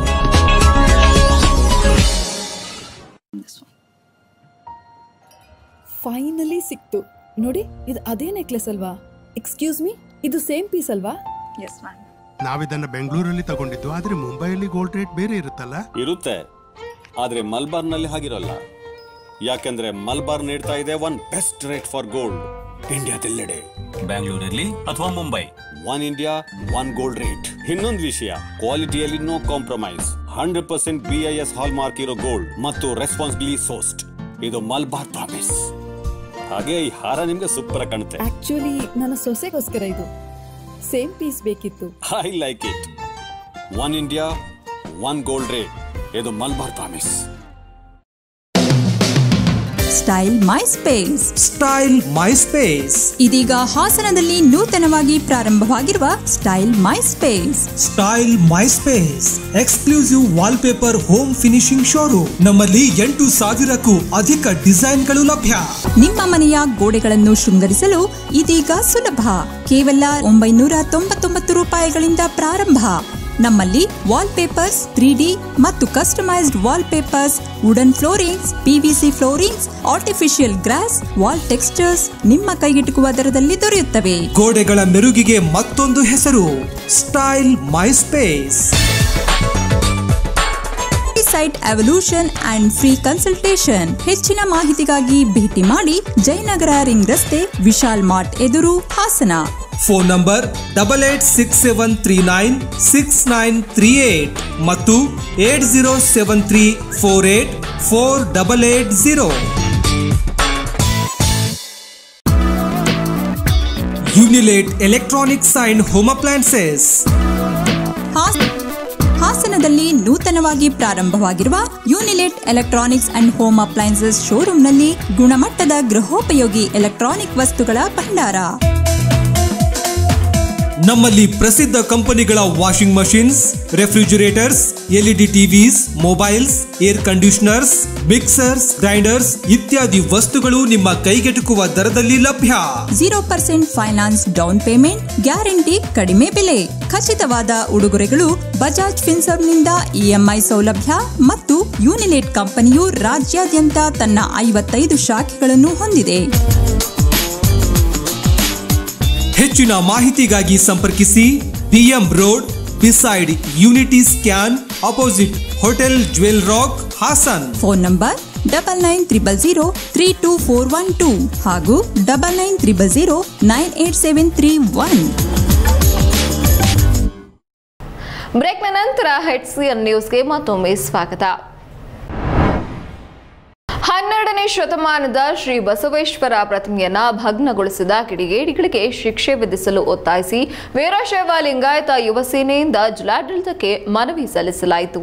finally ಸಿಕ್ತು ನೋಡಿ ಇದು ಅದೇ ನೆಕ್ಲೆಸ್ ಅಲ್ವಾ ಎಕ್ಸ್ಕ್ಯೂಸ್ ಮೀ ಇದು ಸೇಮ್ ಪೀಸ್ ಅಲ್ವಾ ಎಸ್ ಮ್ಯಾಮ್ ನಾವಿದನ್ನ ಬೆಂಗಳೂರಲ್ಲಿ ತಗೊಂಡಿದ್ದು ಆದ್ರೆ ಮುಂಬೈಯಲ್ಲಿ ಗೋಲ್ಡ್ ರೇಟ್ ಬೇರೆ ಇರುತ್ತಲ್ಲ ಇರುತ್ತೆ ಆದ್ರೆ ಮಲ್ಬಾರ್ನಲ್ಲಿ ಹಾಗಿರೋಲ್ಲ ಯಾಕಂದ್ರೆ ಮಲ್ಬಾರ್ ನೀಡ್ತಾ ಇದೆ one best rate for gold ಇಂಡಿಯಾದೆಲ್ಲೆಡೆ ಬ್ಯಾಂಗ್ಳೂರಲ್ಲಿ ಅಥವಾ Mumbai one India one gold rate ಇನ್ನೊಂದು ವಿಷಯ ಕ್ವಾಲಿಟಿಯಲ್ಲಿ no compromise hundred percent B I S hallmark ಇರೋ ಗೋಲ್ಡ್ ಮತ್ತು ರೆಸ್ಪಾನ್ಸಿಬ್ಲಿ ಸೋಸ್ಟ್ ಇದು ಮಲ್ಬಾರ್ ಪ್ರಾಮಿಸ್ ಹಾಗೆ ಈ ಹಾರ ನಿಮ್ಗೆ ಸೂಪರ್ ಕಾಣುತ್ತೆ ಆಕ್ಚುಲಿ ನನ್ನ ಸೊಸೆಗೋಸ್ಕರ ಇದು ಸೇಮ್ ಪೀಸ್ ಬೇಕಿತ್ತು I like it one India one gold rate ಇದು Malabar promise style my space style my space ಇದೀಗ ಹಾಸನದಲ್ಲಿ ನೂತನವಾಗಿ ಪ್ರಾರಂಭವಾಗಿರುವ style my space style my space exclusive wallpaper home finishing showroom ನಮ್ಮಲ್ಲಿ ಎಂಟು ಸಾವಿರಕ್ಕೂ ಅಧಿಕ ಡಿಸೈನ್ಗಳು ಲಭ್ಯ ನಿಮ್ಮ ಮನೆಯ ಗೋಡೆಗಳನ್ನು ಶೃಂಗರಿಸಲು ಇದೀಗ ಸುಲಭ ಕೇವಲ ಒಂಬೈನೂರ ತೊಂಬತ್ತೊಂಬತ್ತು ರೂಪಾಯಿಗಳಿಂದ ಪ್ರಾರಂಭ ನಮ್ಮಲ್ಲಿ ವಾಲ್ ಪೇಪರ್ಸ್ ತ್ರೀ ಡಿ ಮತ್ತು customised wallpapers wooden floorings PVC floorings artificial grass wall textures ನಿಮ್ಮ ಕೈಗೆಟುಕುವ ದರದಲ್ಲಿ ದೊರೆಯುತ್ತವೆ ಗೋಡೆಗಳ ಮೆರುಗಿಗೆ ಮತ್ತೊಂದು ಹೆಸರು style my space site evaluation and free consultation ಹೆಚ್ಚಿನ ಮಾಹಿತಿಗಾಗಿ ಭೇಟಿ ಮಾಡಿ ಜಯನಗರ ರಿಂಗ್ ರಸ್ತೆ ವಿಶಾಲ್ ಮಾರ್ಟ್ ಎದುರು Hassan phone number double eight six seven three nine six nine three eight ಮತ್ತು eight zero seven three four eight four double eight zero Unilet electronics and home appliances ಹಾಸ್- ಹಾಸನದಲ್ಲಿ ನೂತನವಾಗಿ ಪ್ರಾರಂಭವಾಗಿರುವ Unilet electronics and home appliances ಶೋರೂಮ್ನಲ್ಲಿ ಗುಣಮಟ್ಟದ ಗೃಹೋಪಯೋಗಿ electronic ವಸ್ತುಗಳ ಭಂಡಾರ ನಮ್ಮಲ್ಲಿ ಪ್ರಸಿದ್ಧ ಕಂಪನಿಗಳ washing machines refrigerators LED TVs mobiles air conditioners mixers grinders ಇತ್ಯಾದಿ ವಸ್ತುಗಳು ನಿಮ್ಮ ಕೈಗೆಟುಕುವ ದರದಲ್ಲಿ ಲಭ್ಯ zero percent finance down payment guarantee ಕಡಿಮೆ ಬೆಲೆ ಖಚಿತವಾದ ಉಡುಗೊರೆಗಳು ಬಜಾಜ್ ಫಿನ್ಸರ್ವ್ನಿಂದ ಇಎಂಐ ಸೌಲಭ್ಯ ಮತ್ತು ಯೂನಿಲೆಟ್ ಕಂಪನಿಯು ರಾಜ್ಯಾದ್ಯಂತ ತನ್ನ ಐವತ್ತೈದು ಶಾಖೆಗಳನ್ನು ಹೊಂದಿದೆ ಹೆಚ್ಚಿನ ಮಾಹಿತಿಗಾಗಿ ಸಂಪರ್ಕಿಸಿ BM road beside Unity Scan opposite hotel Jewel Rock Hassan phone number double nine triple zero three two four one two ಹಾಗೂ double nine triple zero nine eight seven three one ಬ್ರೇಕ್ನ ನಂತರ ಹೆಚ್ಸಿಎನ್ ನ್ಯೂಸ್ಗೆ ಮತ್ತೊಮ್ಮೆ ಸ್ವಾಗತ ಹನ್ನೆರಡನೇ ಶತಮಾನದ ಶ್ರೀ ಬಸವೇಶ್ವರ ಪ್ರತಿಮೆಯನ್ನ ಭಗ್ನಗೊಳಿಸಿದ ಕಿಡಿಗೇಡಿಗಳಿಗೆ ಶಿಕ್ಷೆ ವಿಧಿಸಲು ಒತ್ತಾಯಿಸಿ ವೀರಶೈವ ಲಿಂಗಾಯತ ಯುವ ಸೇನೆಯಿಂದ ಜಿಲ್ಲಾಡಳಿತಕ್ಕೆ ಮನವಿ ಸಲ್ಲಿಸಲಾಯಿತು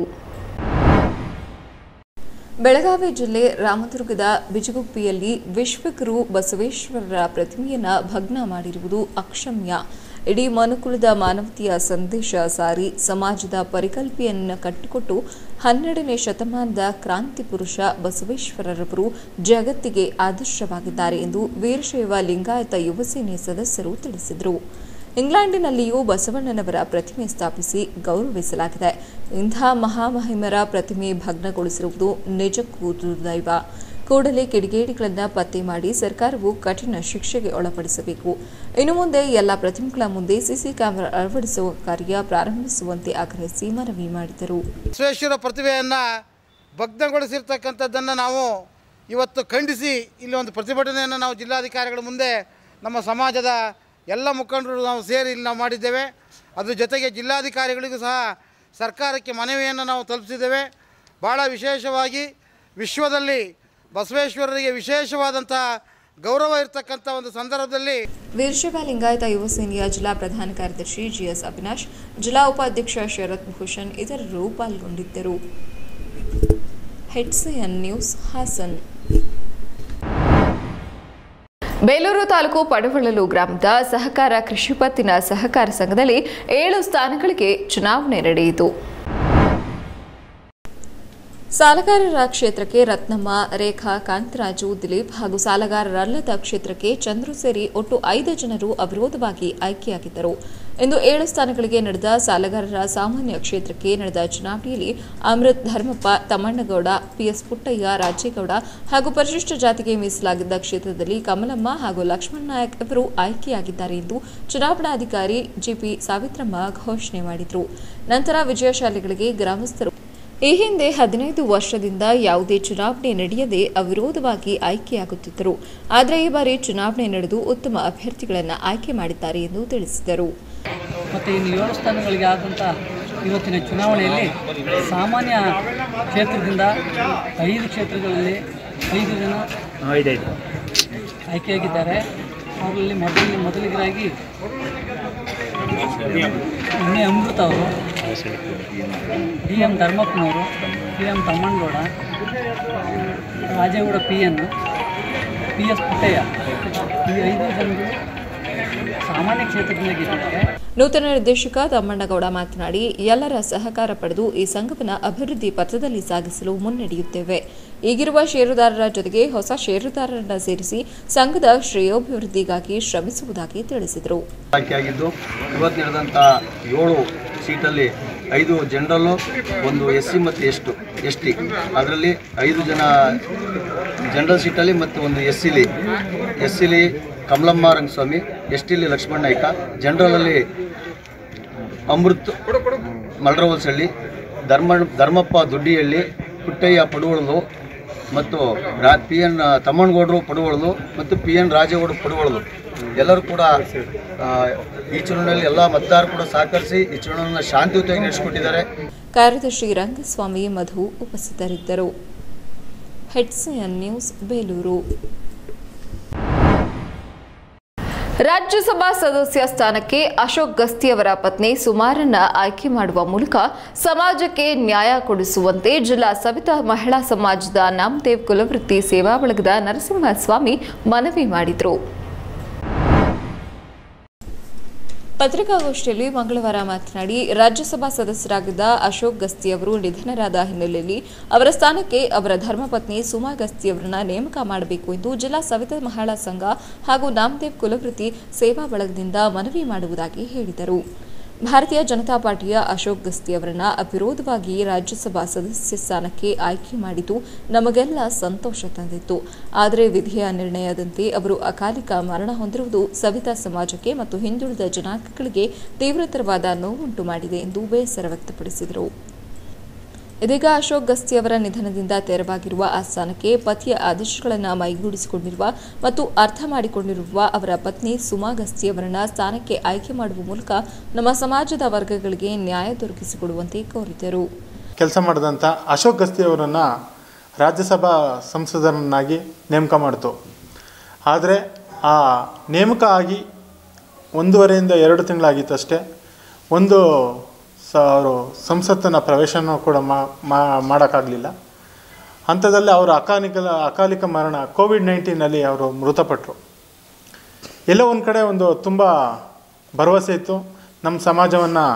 ಬೆಳಗಾವಿ ಜಿಲ್ಲೆ ರಾಮದುರ್ಗದ ಬಿಜಗುಪ್ಪಿಯಲ್ಲಿ ವಿಶ್ವಗುರು ಬಸವೇಶ್ವರರ ಪ್ರತಿಮೆಯನ್ನ ಭಗ್ನ ಮಾಡಿರುವುದು ಅಕ್ಷಮ್ಯ ಇಡೀ ಮನುಕುಲದ ಮಾನವತೆಯ ಸಂದೇಶ ಸಾರಿ ಸಮಾಜದ ಪರಿಕಲ್ಪನೆಯನ್ನು ಕಟ್ಟಿಕೊಟ್ಟು ಹನ್ನೆರಡನೇ ಶತಮಾನದ ಕ್ರಾಂತಿ ಪುರುಷ ಬಸವೇಶ್ವರರವರು ಜಗತ್ತಿಗೆ ಆದರ್ಶವಾಗಿದ್ದಾರೆ ಎಂದು ವೀರಶೈವ ಲಿಂಗಾಯತ ಯುವಸೇನೆ ಸದಸ್ಯರು ತಿಳಿಸಿದರು ಇಂಗ್ಲೆಂಡಿನಲ್ಲಿಯೂ ಬಸವಣ್ಣನವರ ಪ್ರತಿಮೆ ಸ್ಥಾಪಿಸಿ ಗೌರವಿಸಲಾಗಿದೆ ಇಂಥ ಮಹಾಮಹಿಮರ ಪ್ರತಿಮೆ ಭಗ್ನಗೊಳಿಸಿರುವುದು ನಿಜಕ್ಕೂ ದುರ್ದೈವ ಕೂಡಲೇ ಕಿಡಿಗೇಡಿಗಳನ್ನು ಪತ್ತೆ ಮಾಡಿ ಸರ್ಕಾರವು ಕಠಿಣ ಶಿಕ್ಷೆಗೆ ಒಳಪಡಿಸಬೇಕು ಇನ್ನು ಮುಂದೆ ಎಲ್ಲ ಪ್ರತಿಮೆಗಳ ಮುಂದೆ ಸಿಸಿ ಕ್ಯಾಮೆರಾ ಅಳವಡಿಸುವ ಕಾರ್ಯ ಪ್ರಾರಂಭಿಸುವಂತೆ ಆಗ್ರಹಿಸಿ ಮನವಿ ಮಾಡಿದರು ಬಸವೇಶ್ವರ ಪ್ರತಿಭೆಯನ್ನು ಭಗ್ನಗೊಳಿಸಿರ್ತಕ್ಕಂಥದ್ದನ್ನು ನಾವು ಇವತ್ತು ಖಂಡಿಸಿ ಇಲ್ಲಿ ಒಂದು ಪ್ರತಿಭಟನೆಯನ್ನು ನಾವು ಜಿಲ್ಲಾಧಿಕಾರಿಗಳ ಮುಂದೆ ನಮ್ಮ ಸಮಾಜದ ಎಲ್ಲ ಮುಖಂಡರು ನಾವು ಸೇರಿ ಇಲ್ಲಿ ನಾವು ಮಾಡಿದ್ದೇವೆ ಅದ್ರ ಜೊತೆಗೆ ಜಿಲ್ಲಾಧಿಕಾರಿಗಳಿಗೂ ಸಹ ಸರ್ಕಾರಕ್ಕೆ ಮನವಿಯನ್ನು ನಾವು ತಲುಪಿಸಿದ್ದೇವೆ ಭಾಳ ವಿಶೇಷವಾಗಿ ವಿಶ್ವದಲ್ಲಿ ಬಸವೇಶ್ವರರಿಗೆ ವಿಶೇಷವಾದಂಥ ಗೌರವ ಇರತಕ್ಕಂಥ ಒಂದು ಸಂದರ್ಭದಲ್ಲಿ ವೀರಶೈವ ಲಿಂಗಾಯತ ಯುವ ಸೇನೆಯ ಜಿಲ್ಲಾ ಪ್ರಧಾನ ಕಾರ್ಯದರ್ಶಿ ಜಿಎಸ್ ಅವಿನಾಶ್ ಜಿಲ್ಲಾ ಉಪಾಧ್ಯಕ್ಷ ಶರತ್ ಭೂಷಣ್ ಇತರರು ಪಾಲ್ಗೊಂಡಿದ್ದರು ಹೆಚ್ಸಿಎನ್ ನ್ಯೂಸ್ ಹಾಸನ್ ಬೇಲೂರು ತಾಲೂಕು ಪಡವಳಲು ಗ್ರಾಮದ ಸಹಕಾರ ಕೃಷಿ ಪತ್ತಿನ ಸಹಕಾರ ಸಂಘದಲ್ಲಿ ಏಳು ಸ್ಥಾನಗಳಿಗೆ ಚುನಾವಣೆ ನಡೆಯಿತು ಸಾಲಗಾರರ ಕ್ಷೇತ್ರಕ್ಕೆ ರತ್ನಮ್ಮ ರೇಖಾ ಕಾಂತರಾಜು ದಿಲೀಪ್ ಹಾಗೂ ಸಾಲಗಾರರಲ್ಲದ ಕ್ಷೇತ್ರಕ್ಕೆ ಚಂದ್ರು ಸೇರಿ ಒಟ್ಟು ಐದು ಜನರು ಅವಿರೋಧವಾಗಿ ಆಯ್ಕೆಯಾಗಿದ್ದರು ಇಂದು ಏಳು ಸ್ಥಾನಗಳಿಗೆ ನಡೆದ ಸಾಲಗಾರರ ಸಾಮಾನ್ಯ ಕ್ಷೇತ್ರಕ್ಕೆ ನಡೆದ ಚುನಾವಣೆಯಲ್ಲಿ ಅಮೃತ್ ಧರ್ಮಪ್ಪ ತಮ್ಮಣ್ಣಗೌಡ ಪಿಎಸ್ ಪುಟ್ಟಯ್ಯ ರಾಜೇಗೌಡ ಹಾಗೂ ಪರಿಶಿಷ್ಟ ಜಾತಿಗೆ ಮೀಸಲಾಗಿದ್ದ ಕ್ಷೇತ್ರದಲ್ಲಿ ಕಮಲಮ್ಮ ಹಾಗೂ ಲಕ್ಷ್ಮಣ್ ನಾಯಕ್ ಇವರು ಆಯ್ಕೆಯಾಗಿದ್ದಾರೆ ಎಂದು ಚುನಾವಣಾಧಿಕಾರಿ ಜಿಪಿ ಸಾವಿತ್ರಮ್ಮ ಘೋಷಣೆ ಮಾಡಿದರು ನಂತರ ವಿಜಯಶಾಲಿಗಳಿಗೆ ಗ್ರಾಮಸ್ಥರು ಈ ಹಿಂದೆ ಹದಿನೈದು ವರ್ಷದಿಂದ ಯಾವುದೇ ಚುನಾವಣೆ ನಡೆಯದೆ ಅವಿರೋಧವಾಗಿ ಆಯ್ಕೆಯಾಗುತ್ತಿದ್ದರು ಆದರೆ ಈ ಬಾರಿ ಚುನಾವಣೆ ನಡೆದು ಉತ್ತಮ ಅಭ್ಯರ್ಥಿಗಳನ್ನು ಆಯ್ಕೆ ಮಾಡಿದ್ದಾರೆ ಎಂದು ತಿಳಿಸಿದರು ಮತ್ತು ಇನ್ನು ಏಳು ಸ್ಥಾನಗಳಿಗೆ ಆದಂಥ ಇವತ್ತಿನ ಚುನಾವಣೆಯಲ್ಲಿ ಸಾಮಾನ್ಯ ಕ್ಷೇತ್ರದಿಂದ ಐದು ಕ್ಷೇತ್ರಗಳಲ್ಲಿ ಐದು ಜನ ಆಯ್ಕೆಯಾಗಿದ್ದಾರೆ ಅವರಲ್ಲಿ ಮೊದಲ ಮೊದಲಿಗರಾಗಿ ಎಣ್ಣೆ ಅಮೃತ ಅವರು ಡಿ ಎಂ ಧರ್ಮಪ್ಪನವರು P M Thammannagowda Rajegowda P N P S Puttaiah ಈ ಐದು ಜನರು ಸಾಮಾನ್ಯ ಕ್ಷೇತ್ರದಿಂದ ಗೆದ್ದಿದ್ದಾರೆ ನೂತನ ನಿರ್ದೇಶಕ ತಮ್ಮಣ್ಣಗೌಡ ಮಾತನಾಡಿ ಎಲ್ಲರ ಸಹಕಾರ ಪಡೆದು ಈ ಸಂಘವನ್ನು ಅಭಿವೃದ್ಧಿ ಪಥದಲ್ಲಿ ಸಾಗಿಸಲು ಮುನ್ನಡೆಯುತ್ತೇವೆ ಈಗಿರುವ ಷೇರುದಾರರ ಜೊತೆಗೆ ಹೊಸ ಷೇರುದಾರರನ್ನ ಸೇರಿಸಿ ಸಂಘದ ಶ್ರೇಯೋಭಿವೃದ್ಧಿಗಾಗಿ ಶ್ರಮಿಸುವುದಾಗಿ ತಿಳಿಸಿದರು ಆಯ್ಕೆಯಾಗಿದ್ದು ಇವತ್ತು ನಡೆದಂಥ ಏಳು ಸೀಟಲ್ಲಿ ಐದು ಜನರಲ್ಲು ಒಂದು ಎಸ್ ಸಿ ಮತ್ತು ಎಸ್ ಟು ಎಸ್ ಟಿ ಅದರಲ್ಲಿ ಐದು ಜನ ಜನರಲ್ ಸೀಟಲ್ಲಿ ಮತ್ತು ಒಂದು ಎಸ್ ಸಿಲಿ ಎಸ್ ಸಿಲಿ ಕಮಲಮ್ಮ ರಂಗಸ್ವಾಮಿ ಎಸ್ ಟಿಲಿ ಲಕ್ಷ್ಮಣ ನಾಯ್ಕ ಜನರಲಲ್ಲಿ ಅಮೃತ್ ಮಲ್ರವಲ್ಸಳ್ಳಿ ಧರ್ಮ ಧರ್ಮಪ್ಪ ದುಡ್ಡಿಹಳ್ಳಿ ಪುಟ್ಟಯ್ಯ ಪಡುವಳಲು ಮತ್ತು ರಾ ಪಿ ಎನ್ ತಮ್ಮಣ್ಣಗೌಡರು ಪಡುವಳಲು ಮತ್ತು ಪಿ ಎನ್ ರಾಜೇಗೌಡರು ಪಡುವಳಲು ಎಲ್ಲರೂ ಕೂಡ ಆ, ಈ ಚುನಾವಣೆಯಲ್ಲಿ ಎಲ್ಲ ಮತದಾರರು ಕೂಡ ಸಹಕರಿಸಿ ಈ ಚುನಾವಣೆಯನ್ನು ಶಾಂತಿಯುತವಾಗಿ ನಡೆಸಿಕೊಟ್ಟಿದ್ದಾರೆ ಕಾರ್ಯದರ್ಶಿ ರಂಗಸ್ವಾಮಿ ಮಧು ಉಪಸ್ಥಿತರಿದ್ದರು ಹೆಡ್ಸಿಎನ್ ನ್ಯೂಸ್ ಬೇಲೂರು ರಾಜ್ಯಸಭಾ ಸದಸ್ಯ ಸ್ಥಾನಕ್ಕೆ ಅಶೋಕ್ ಗಸ್ತಿ ಅವರ ಪತ್ನಿ ಸುಮಾರನ್ನ ಆಯ್ಕೆ ಮಾಡುವ ಮೂಲಕ ಸಮಾಜಕ್ಕೆ ನ್ಯಾಯ ಕೊಡಿಸುವಂತೆ ಜಿಲ್ಲಾ ಸವಿತಾ ಮಹಿಳಾ ಸಮಾಜದ ನಾಮದೇವ್ ಕುಲವೃತ್ತಿ ಸೇವಾ ಬಳಗದ ನರಸಿಂಹಸ್ವಾಮಿ ಮನವಿ ಮಾಡಿದರು ಪತ್ರಿಕಾಗೋಷ್ಠಿಯಲ್ಲಿ ಮಂಗಳವಾರ ಮಾತನಾಡಿ ರಾಜ್ಯಸಭಾ ಸದಸ್ಯರಾಗಿದ್ದ ಅಶೋಕ್ ಗಸ್ತಿ ಅವರು ನಿಧನರಾದ ಹಿನ್ನೆಲೆಯಲ್ಲಿ ಅವರ ಸ್ಥಾನಕ್ಕೆ ಅವರ ಧರ್ಮಪತ್ನಿ ಸುಮಾ ಗಸ್ತಿ ಅವರನ್ನ ನೇಮಕ ಮಾಡಬೇಕು ಎಂದು ಜಿಲ್ಲಾ ಸವಿತಾ ಮಹಿಳಾ ಸಂಘ ಹಾಗೂ ನಾಮದೇವ್ ಕುಲವೃತ್ತಿ ಸೇವಾ ಬಳಗದಿಂದ ಮನವಿ ಮಾಡುವುದಾಗಿ ಹೇಳಿದರು ಭಾರತೀಯ ಜನತಾ ಪಾರ್ಟಿಯ ಅಶೋಕ್ ಗಸ್ತಿ ಅವರನ್ನ ಅವಿರೋಧವಾಗಿ ರಾಜ್ಯಸಭಾ ಸದಸ್ಯ ಸ್ಥಾನಕ್ಕೆ ಆಯ್ಕೆ ಮಾಡಿದ್ದು ನಮಗೆಲ್ಲ ಸಂತೋಷ ತಂದಿತ್ತು ಆದರೆ ವಿಧಿಯ ನಿರ್ಣಯದಂತೆ ಅವರು ಅಕಾಲಿಕ ಮರಣ ಹೊಂದಿರುವುದು ಸವಿತಾ ಸಮಾಜಕ್ಕೆ ಮತ್ತು ಹಿಂದುಳಿದ ಜನಾಂಗಗಳಿಗೆ ತೀವ್ರತರವಾದ ನೋವುಂಟು ಮಾಡಿದೆ ಎಂದು ಬೇಸರ ವ್ಯಕ್ತಪಡಿಸಿದರು ಇದೀಗ ಅಶೋಕ್ ಗಸ್ತಿ ಅವರ ನಿಧನದಿಂದ ತೆರವಾಗಿರುವ ಆ ಸ್ಥಾನಕ್ಕೆ ಪತಿಯ ಆದೇಶಗಳನ್ನು ಮೈಗೂಡಿಸಿಕೊಂಡಿರುವ ಮತ್ತು ಅರ್ಥ ಮಾಡಿಕೊಂಡಿರುವ ಅವರ ಪತ್ನಿ ಸುಮಾ ಗಸ್ತಿ ಅವರನ್ನ ಸ್ಥಾನಕ್ಕೆ ಆಯ್ಕೆ ಮಾಡುವ ಮೂಲಕ ನಮ್ಮ ಸಮಾಜದ ವರ್ಗಗಳಿಗೆ ನ್ಯಾಯ ದೊರಕಿಸಿಕೊಡುವಂತೆ ಕೋರಿದರು ಕೆಲಸ ಮಾಡಿದಂಥ ಅಶೋಕ್ ಗಸ್ತಿ ಅವರನ್ನು ರಾಜ್ಯಸಭಾ ಸಂಸದರನ್ನಾಗಿ ನೇಮಕ ಮಾಡಿತು ಆದರೆ ಆ ನೇಮಕ ಆಗಿ ಒಂದೂವರೆಯಿಂದ ಎರಡು ತಿಂಗಳಾಗಿತ್ತಷ್ಟೇ ಒಂದು ಸ ಅವರು ಸಂಸತ್ತಿನ ಪ್ರವೇಶನೂ ಕೂಡ ಮಾ ಮಾಡೋಕ್ಕಾಗಲಿಲ್ಲ ಅಂಥದ್ದಲ್ಲಿ ಅವರು ಅಕಾಲಿಕ ಅಕಾಲಿಕ ಮರಣ ಕೋವಿಡ್ ನೈನ್ಟೀನಲ್ಲಿ ಅವರು ಮೃತಪಟ್ಟರು ಎಲ್ಲೋ ಒಂದು ಕಡೆ ಒಂದು ತುಂಬ ಭರವಸೆ ಇತ್ತು ನಮ್ಮ ಸಮಾಜವನ್ನು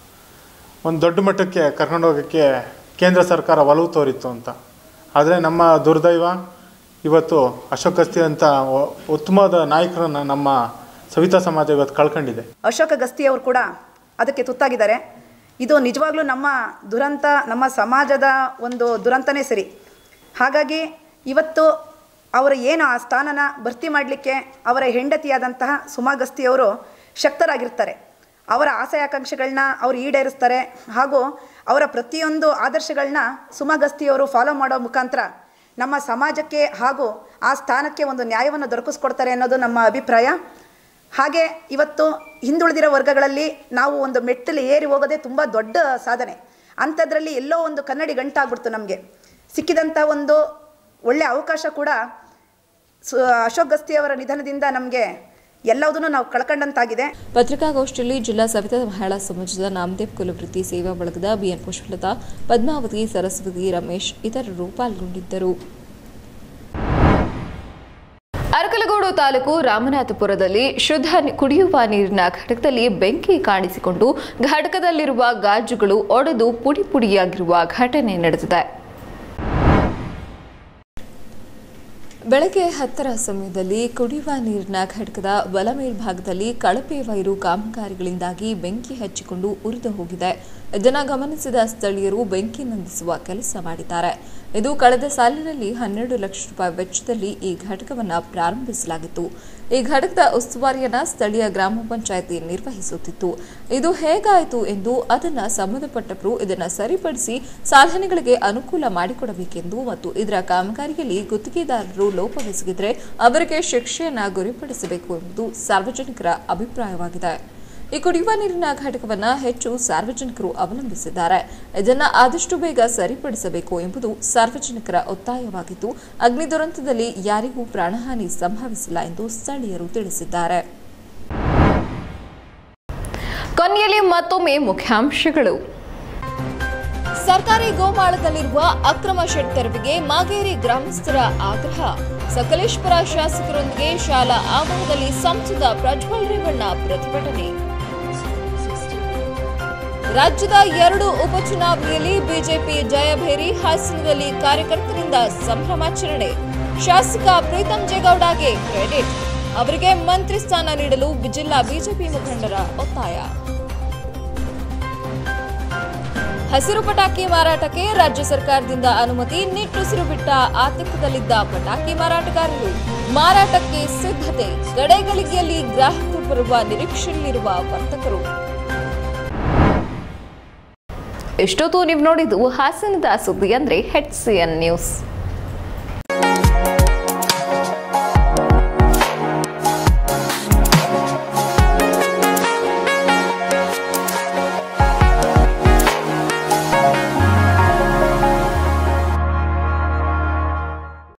ಒಂದು ದೊಡ್ಡ ಮಟ್ಟಕ್ಕೆ ಕರ್ಕೊಂಡು ಹೋಗೋಕ್ಕೆ ಕೇಂದ್ರ ಸರ್ಕಾರ ಒಲವು ತೋರಿತ್ತು ಅಂತ ಆದರೆ ನಮ್ಮ ದುರ್ದೈವ ಇವತ್ತು ಅಶೋಕ್ ಗಸ್ತಿ ಅಂತ ಒ- ಉತ್ತಮವಾದ ನಾಯಕರನ್ನು ನಮ್ಮ ಸವಿತಾ ಸಮಾಜ ಇವತ್ತು ಕಳ್ಕೊಂಡಿದೆ ಅಶೋಕ ಗಸ್ತಿ ಅವರು ಕೂಡ ಅದಕ್ಕೆ ತುತ್ತಾಗಿದ್ದಾರೆ ಇದು ನಿಜವಾಗ್ಲೂ ನಮ್ಮ ದುರಂತ ನಮ್ಮ ಸಮಾಜದ ಒಂದು ದುರಂತನೇ ಸರಿ ಹಾಗಾಗಿ ಇವತ್ತು ಅವರು ಏನು ಆ ಸ್ಥಾನನ ಭರ್ತಿ ಮಾಡಲಿಕ್ಕೆ ಅವರ ಹೆಂಡತಿಯಾದಂತಹ ಸುಮಾ ಗಸ್ತಿ ಅವರು ಶಕ್ತರಾಗಿರ್ತಾರೆ ಅವರ ಆಸೆ ಆಕಾಂಕ್ಷೆಗಳನ್ನ ಅವರು ಈಡೇರಿಸ್ತಾರೆ ಹಾಗೂ ಅವರ ಪ್ರತಿಯೊಂದು ಆದರ್ಶಗಳನ್ನ ಸುಮಾ ಗಸ್ತಿಯವರು ಫಾಲೋ ಮಾಡೋ ಮುಖಾಂತರ ನಮ್ಮ ಸಮಾಜಕ್ಕೆ ಹಾಗೂ ಆ ಸ್ಥಾನಕ್ಕೆ ಒಂದು ನ್ಯಾಯವನ್ನು ದೊರಕಿಸ್ಕೊಡ್ತಾರೆ ಅನ್ನೋದು ನಮ್ಮ ಅಭಿಪ್ರಾಯ ಹಾಗೆ ಇವತ್ತು ಹಿಂದುಳಿದಿರೋ ವರ್ಗಗಳಲ್ಲಿ ನಾವು ಒಂದು ಮೆಟ್ಟಲು ಏರಿ ಹೋಗೋದೇ ತುಂಬ ದೊಡ್ಡ ಸಾಧನೆ ಅಂಥದ್ರಲ್ಲಿ ಎಲ್ಲೋ ಒಂದು ಕನ್ನಡಿ ಗಂಟಾಗ್ಬಿಡ್ತು ನಮಗೆ ಸಿಕ್ಕಿದಂಥ ಒಂದು ಒಳ್ಳೆಯ ಅವಕಾಶ ಕೂಡ ಸು ಅಶೋಕ್ ಗಸ್ತಿ ಅವರ ನಿಧನದಿಂದ ನಮಗೆ ಎಲ್ಲವುದನ್ನು ನಾವು ಕಳ್ಕೊಂಡಂತಾಗಿದೆ ಪತ್ರಿಕಾಗೋಷ್ಠಿಯಲ್ಲಿ ಜಿಲ್ಲಾ ಸವಿತಾ ಮಹಿಳಾ ಸಮಾಜದ ನಾಮದೇವ್ ಕುಲವೃತ್ತಿ ಸೇವಾ ಬಳಗದ ಬಿಎನ್ ಪುಷ್ಪಲತಾ ಪದ್ಮಾವತಿ ಸರಸ್ವತಿ ರಮೇಶ್ ಇತರರು ಪಾಲ್ಗೊಂಡಿದ್ದರು ಅರಕಲಗೂಡು ತಾಲೂಕು ರಾಮನಾಥಪುರದಲ್ಲಿ ಶುದ್ಧ ನಿ- ಕುಡಿಯುವ ನೀರಿನ ಘಟಕದಲ್ಲಿ ಬೆಂಕಿ ಕಾಣಿಸಿಕೊಂಡು ಘಟಕದಲ್ಲಿರುವ ಗಾಜುಗಳು ಒಡೆದು ಪುಡಿ ಪುಡಿಯಾಗಿರುವ ಘಟನೆ ನಡೆದಿದೆ ಬೆಳಗ್ಗೆ ಹತ್ತರ ಸಮಯದಲ್ಲಿ ಕುಡಿಯುವ ನೀರಿನ ಘಟಕದ ಬಲ ಮೇಲ್ಭಾಗದಲ್ಲಿ ಕಳಪೆ ವೈರು ಕಾಮಗಾರಿಗಳಿಂದಾಗಿ ಬೆಂಕಿ ಹಚ್ಚಿಕೊಂಡು ಉರಿದು ಹೋಗಿದೆ ಇದನ್ನು ಗಮನಿಸಿದ ಸ್ಥಳೀಯರು ಬೆಂಕಿ ನಂದಿಸುವ ಕೆಲಸ ಮಾಡಿದ್ದಾರೆ ಇದು ಕಳೆದ ಸಾಲಿನಲ್ಲಿ ಹನ್ನೆರಡು ಲಕ್ಷ ರೂಪಾಯಿ ವೆಚ್ಚದಲ್ಲಿ ಈ ಘಟಕವನ್ನು ಪ್ರಾರಂಭಿಸಲಾಗಿತ್ತು ಈ ಘಟಕದ ಉಸ್ತುವಾರಿಯನ್ನ ಸ್ಥಳೀಯ ಗ್ರಾಮ ಪಂಚಾಯಿತಿ ನಿರ್ವಹಿಸುತ್ತಿತ್ತು ಇದು ಹೇಗಾಯಿತು ಎಂದು ಅದನ್ನ ಸಂಬಂಧಪಟ್ಟವರು ಇದನ್ನು ಸರಿಪಡಿಸಿ ಸಾಧನೆಗಳಿಗೆ ಅನುಕೂಲ ಮಾಡಿಕೊಡಬೇಕೆಂದು ಮತ್ತು ಇದರ ಕಾಮಗಾರಿಯಲ್ಲಿ ಗುತ್ತಿಗೆದಾರರು ಲೋಪವೆಸಗಿದ್ರೆ ಅವರಿಗೆ ಶಿಕ್ಷೆಯನ್ನ ಗುರಿಪಡಿಸಬೇಕು ಎಂಬುದು ಸಾರ್ವಜನಿಕರ ಅಭಿಪ್ರಾಯವಾಗಿದೆ ಈ ಕುಡಿಯುವ ನೀರಿನ ಘಟಕವನ್ನು ಹೆಚ್ಚು ಸಾರ್ವಜನಿಕರು ಅವಲಂಬಿಸಿದ್ದಾರೆ ಇದನ್ನು ಆದಷ್ಟು ಬೇಗ ಸರಿಪಡಿಸಬೇಕು ಎಂಬುದು ಸಾರ್ವಜನಿಕರ ಒತ್ತಾಯವಾಗಿದ್ದು ಅಗ್ನಿ ದುರಂತದಲ್ಲಿ ಯಾರಿಗೂ ಪ್ರಾಣಹಾನಿ ಸಂಭವಿಸಿಲ್ಲ ಎಂದು ಸ್ಥಳೀಯರು ತಿಳಿಸಿದ್ದಾರೆ ಕೊನೆಯಲ್ಲಿ ಮತ್ತೊಮ್ಮೆ ಮುಖ್ಯಾಂಶಗಳು ಸರ್ಕಾರಿ ಗೋಮಾಳದಲ್ಲಿರುವ ಅಕ್ರಮ ಶೆಡ್ ತೆರವಿಗೆ ಮಾಗೇರಿ ಗ್ರಾಮಸ್ಥರ ಆಗ್ರಹ ಸಕಲೇಶ್ಪುರ ಶಾಸಕರೊಂದಿಗೆ ಶಾಲಾ ಆವರಣದಲ್ಲಿ ಸಂಸದ ಪ್ರಜ್ವಲ್ ರೇವಣ್ಣ ಪ್ರತಿಭಟನೆ ರಾಜ್ಯದ ಎರಡು ಉಪಚುನಾವಣೆಯಲ್ಲಿ ಬಿಜೆಪಿ ಜಯಭೇರಿ ಹಾಸನದಲ್ಲಿ ಕಾರ್ಯಕರ್ತರಿಂದ ಸಂಭ್ರಮಾಚರಣೆ ಶಾಸಕ ಪ್ರೀತಂ ಜೇಗೌಡಗೆ ಕ್ರೆಡಿಟ್ ಅವರಿಗೆ ಮಂತ್ರಿ ಸ್ಥಾನ ನೀಡಲು ಜಿಲ್ಲಾ ಬಿಜೆಪಿ ಮುಖಂಡರ ಒತ್ತಾಯ ಹಸಿರು ಪಟಾಕಿ ಮಾರಾಟಕ್ಕೆ ರಾಜ್ಯ ಸರ್ಕಾರದಿಂದ ಅನುಮತಿ ನಿಟ್ಟುಸಿರು ಬಿಟ್ಟ ಆತಂಕದಲ್ಲಿದ್ದ ಪಟಾಕಿ ಮಾರಾಟಗಾರರು ಮಾರಾಟಕ್ಕೆ ಸಿದ್ಧತೆ ಗಡೆಗಳಿಗೆಯಲ್ಲಿ ಗ್ರಾಹಕರು ಬರುವ ನಿರೀಕ್ಷೆಯಲ್ಲಿರುವ ವರ್ತಕರು ಇಷ್ಟೊತ್ತು ನೀವು ನೋಡಿದ್ದು ಹಾಸನದ ಸುದ್ದಿ ಅಂದ್ರೆ ಹೆಚ್ ಸಿ ಎನ್ ನ್ಯೂಸ್